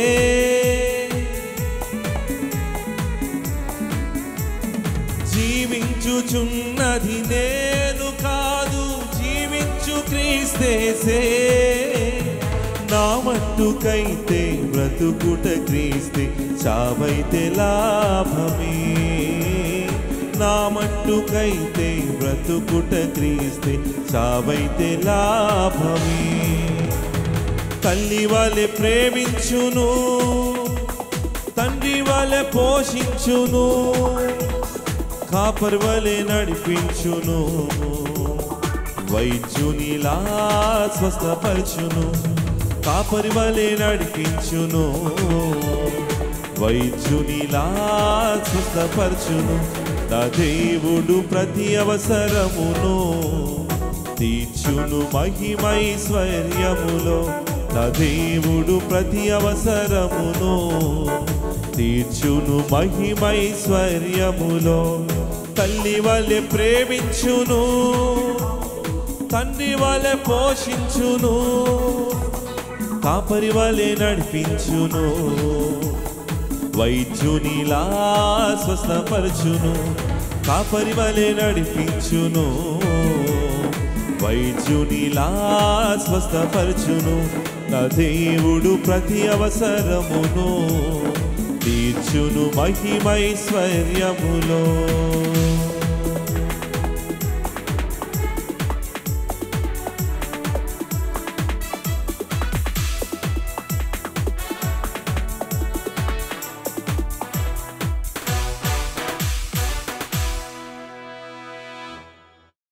జీవించుచున్నది నేను కాదు జీవించు క్రీస్తేసే నా మట్టుకైతే బ్రతుకుట క్రీస్తే చావైతే లాభమే నా మట్టుకైతే బ్రతుకుట క్రీస్తే చావైతే లాభమే తల్లి వాళ్ళే ప్రేమించును తండ్రి వాళ్ళే పోషించును కాపరి వలె నడిపించును వైద్యునిలా స్వస్థపరచును కాపరి వలె నడిపించును వైద్యునిలా స్వస్థపరచును నా దేవుడు ప్రతి అవసరమును తీర్చును మహిమైశ్వర్యములో నా దేవుడు ప్రతి అవసరమును తీర్చును మహిమైశ్వర్యములో తల్లి వలె ప్రేమించును తండ్రి వలె పోషించును కాపరి వలె నడిపించును వైద్యునిలా స్వస్థపరచును కాపరి వలె నడిపించును వైద్యునిలా స్వస్థపరచును నా దేవుడు ప్రతి అవసరమును తీర్చును మహిమైశ్వర్యములో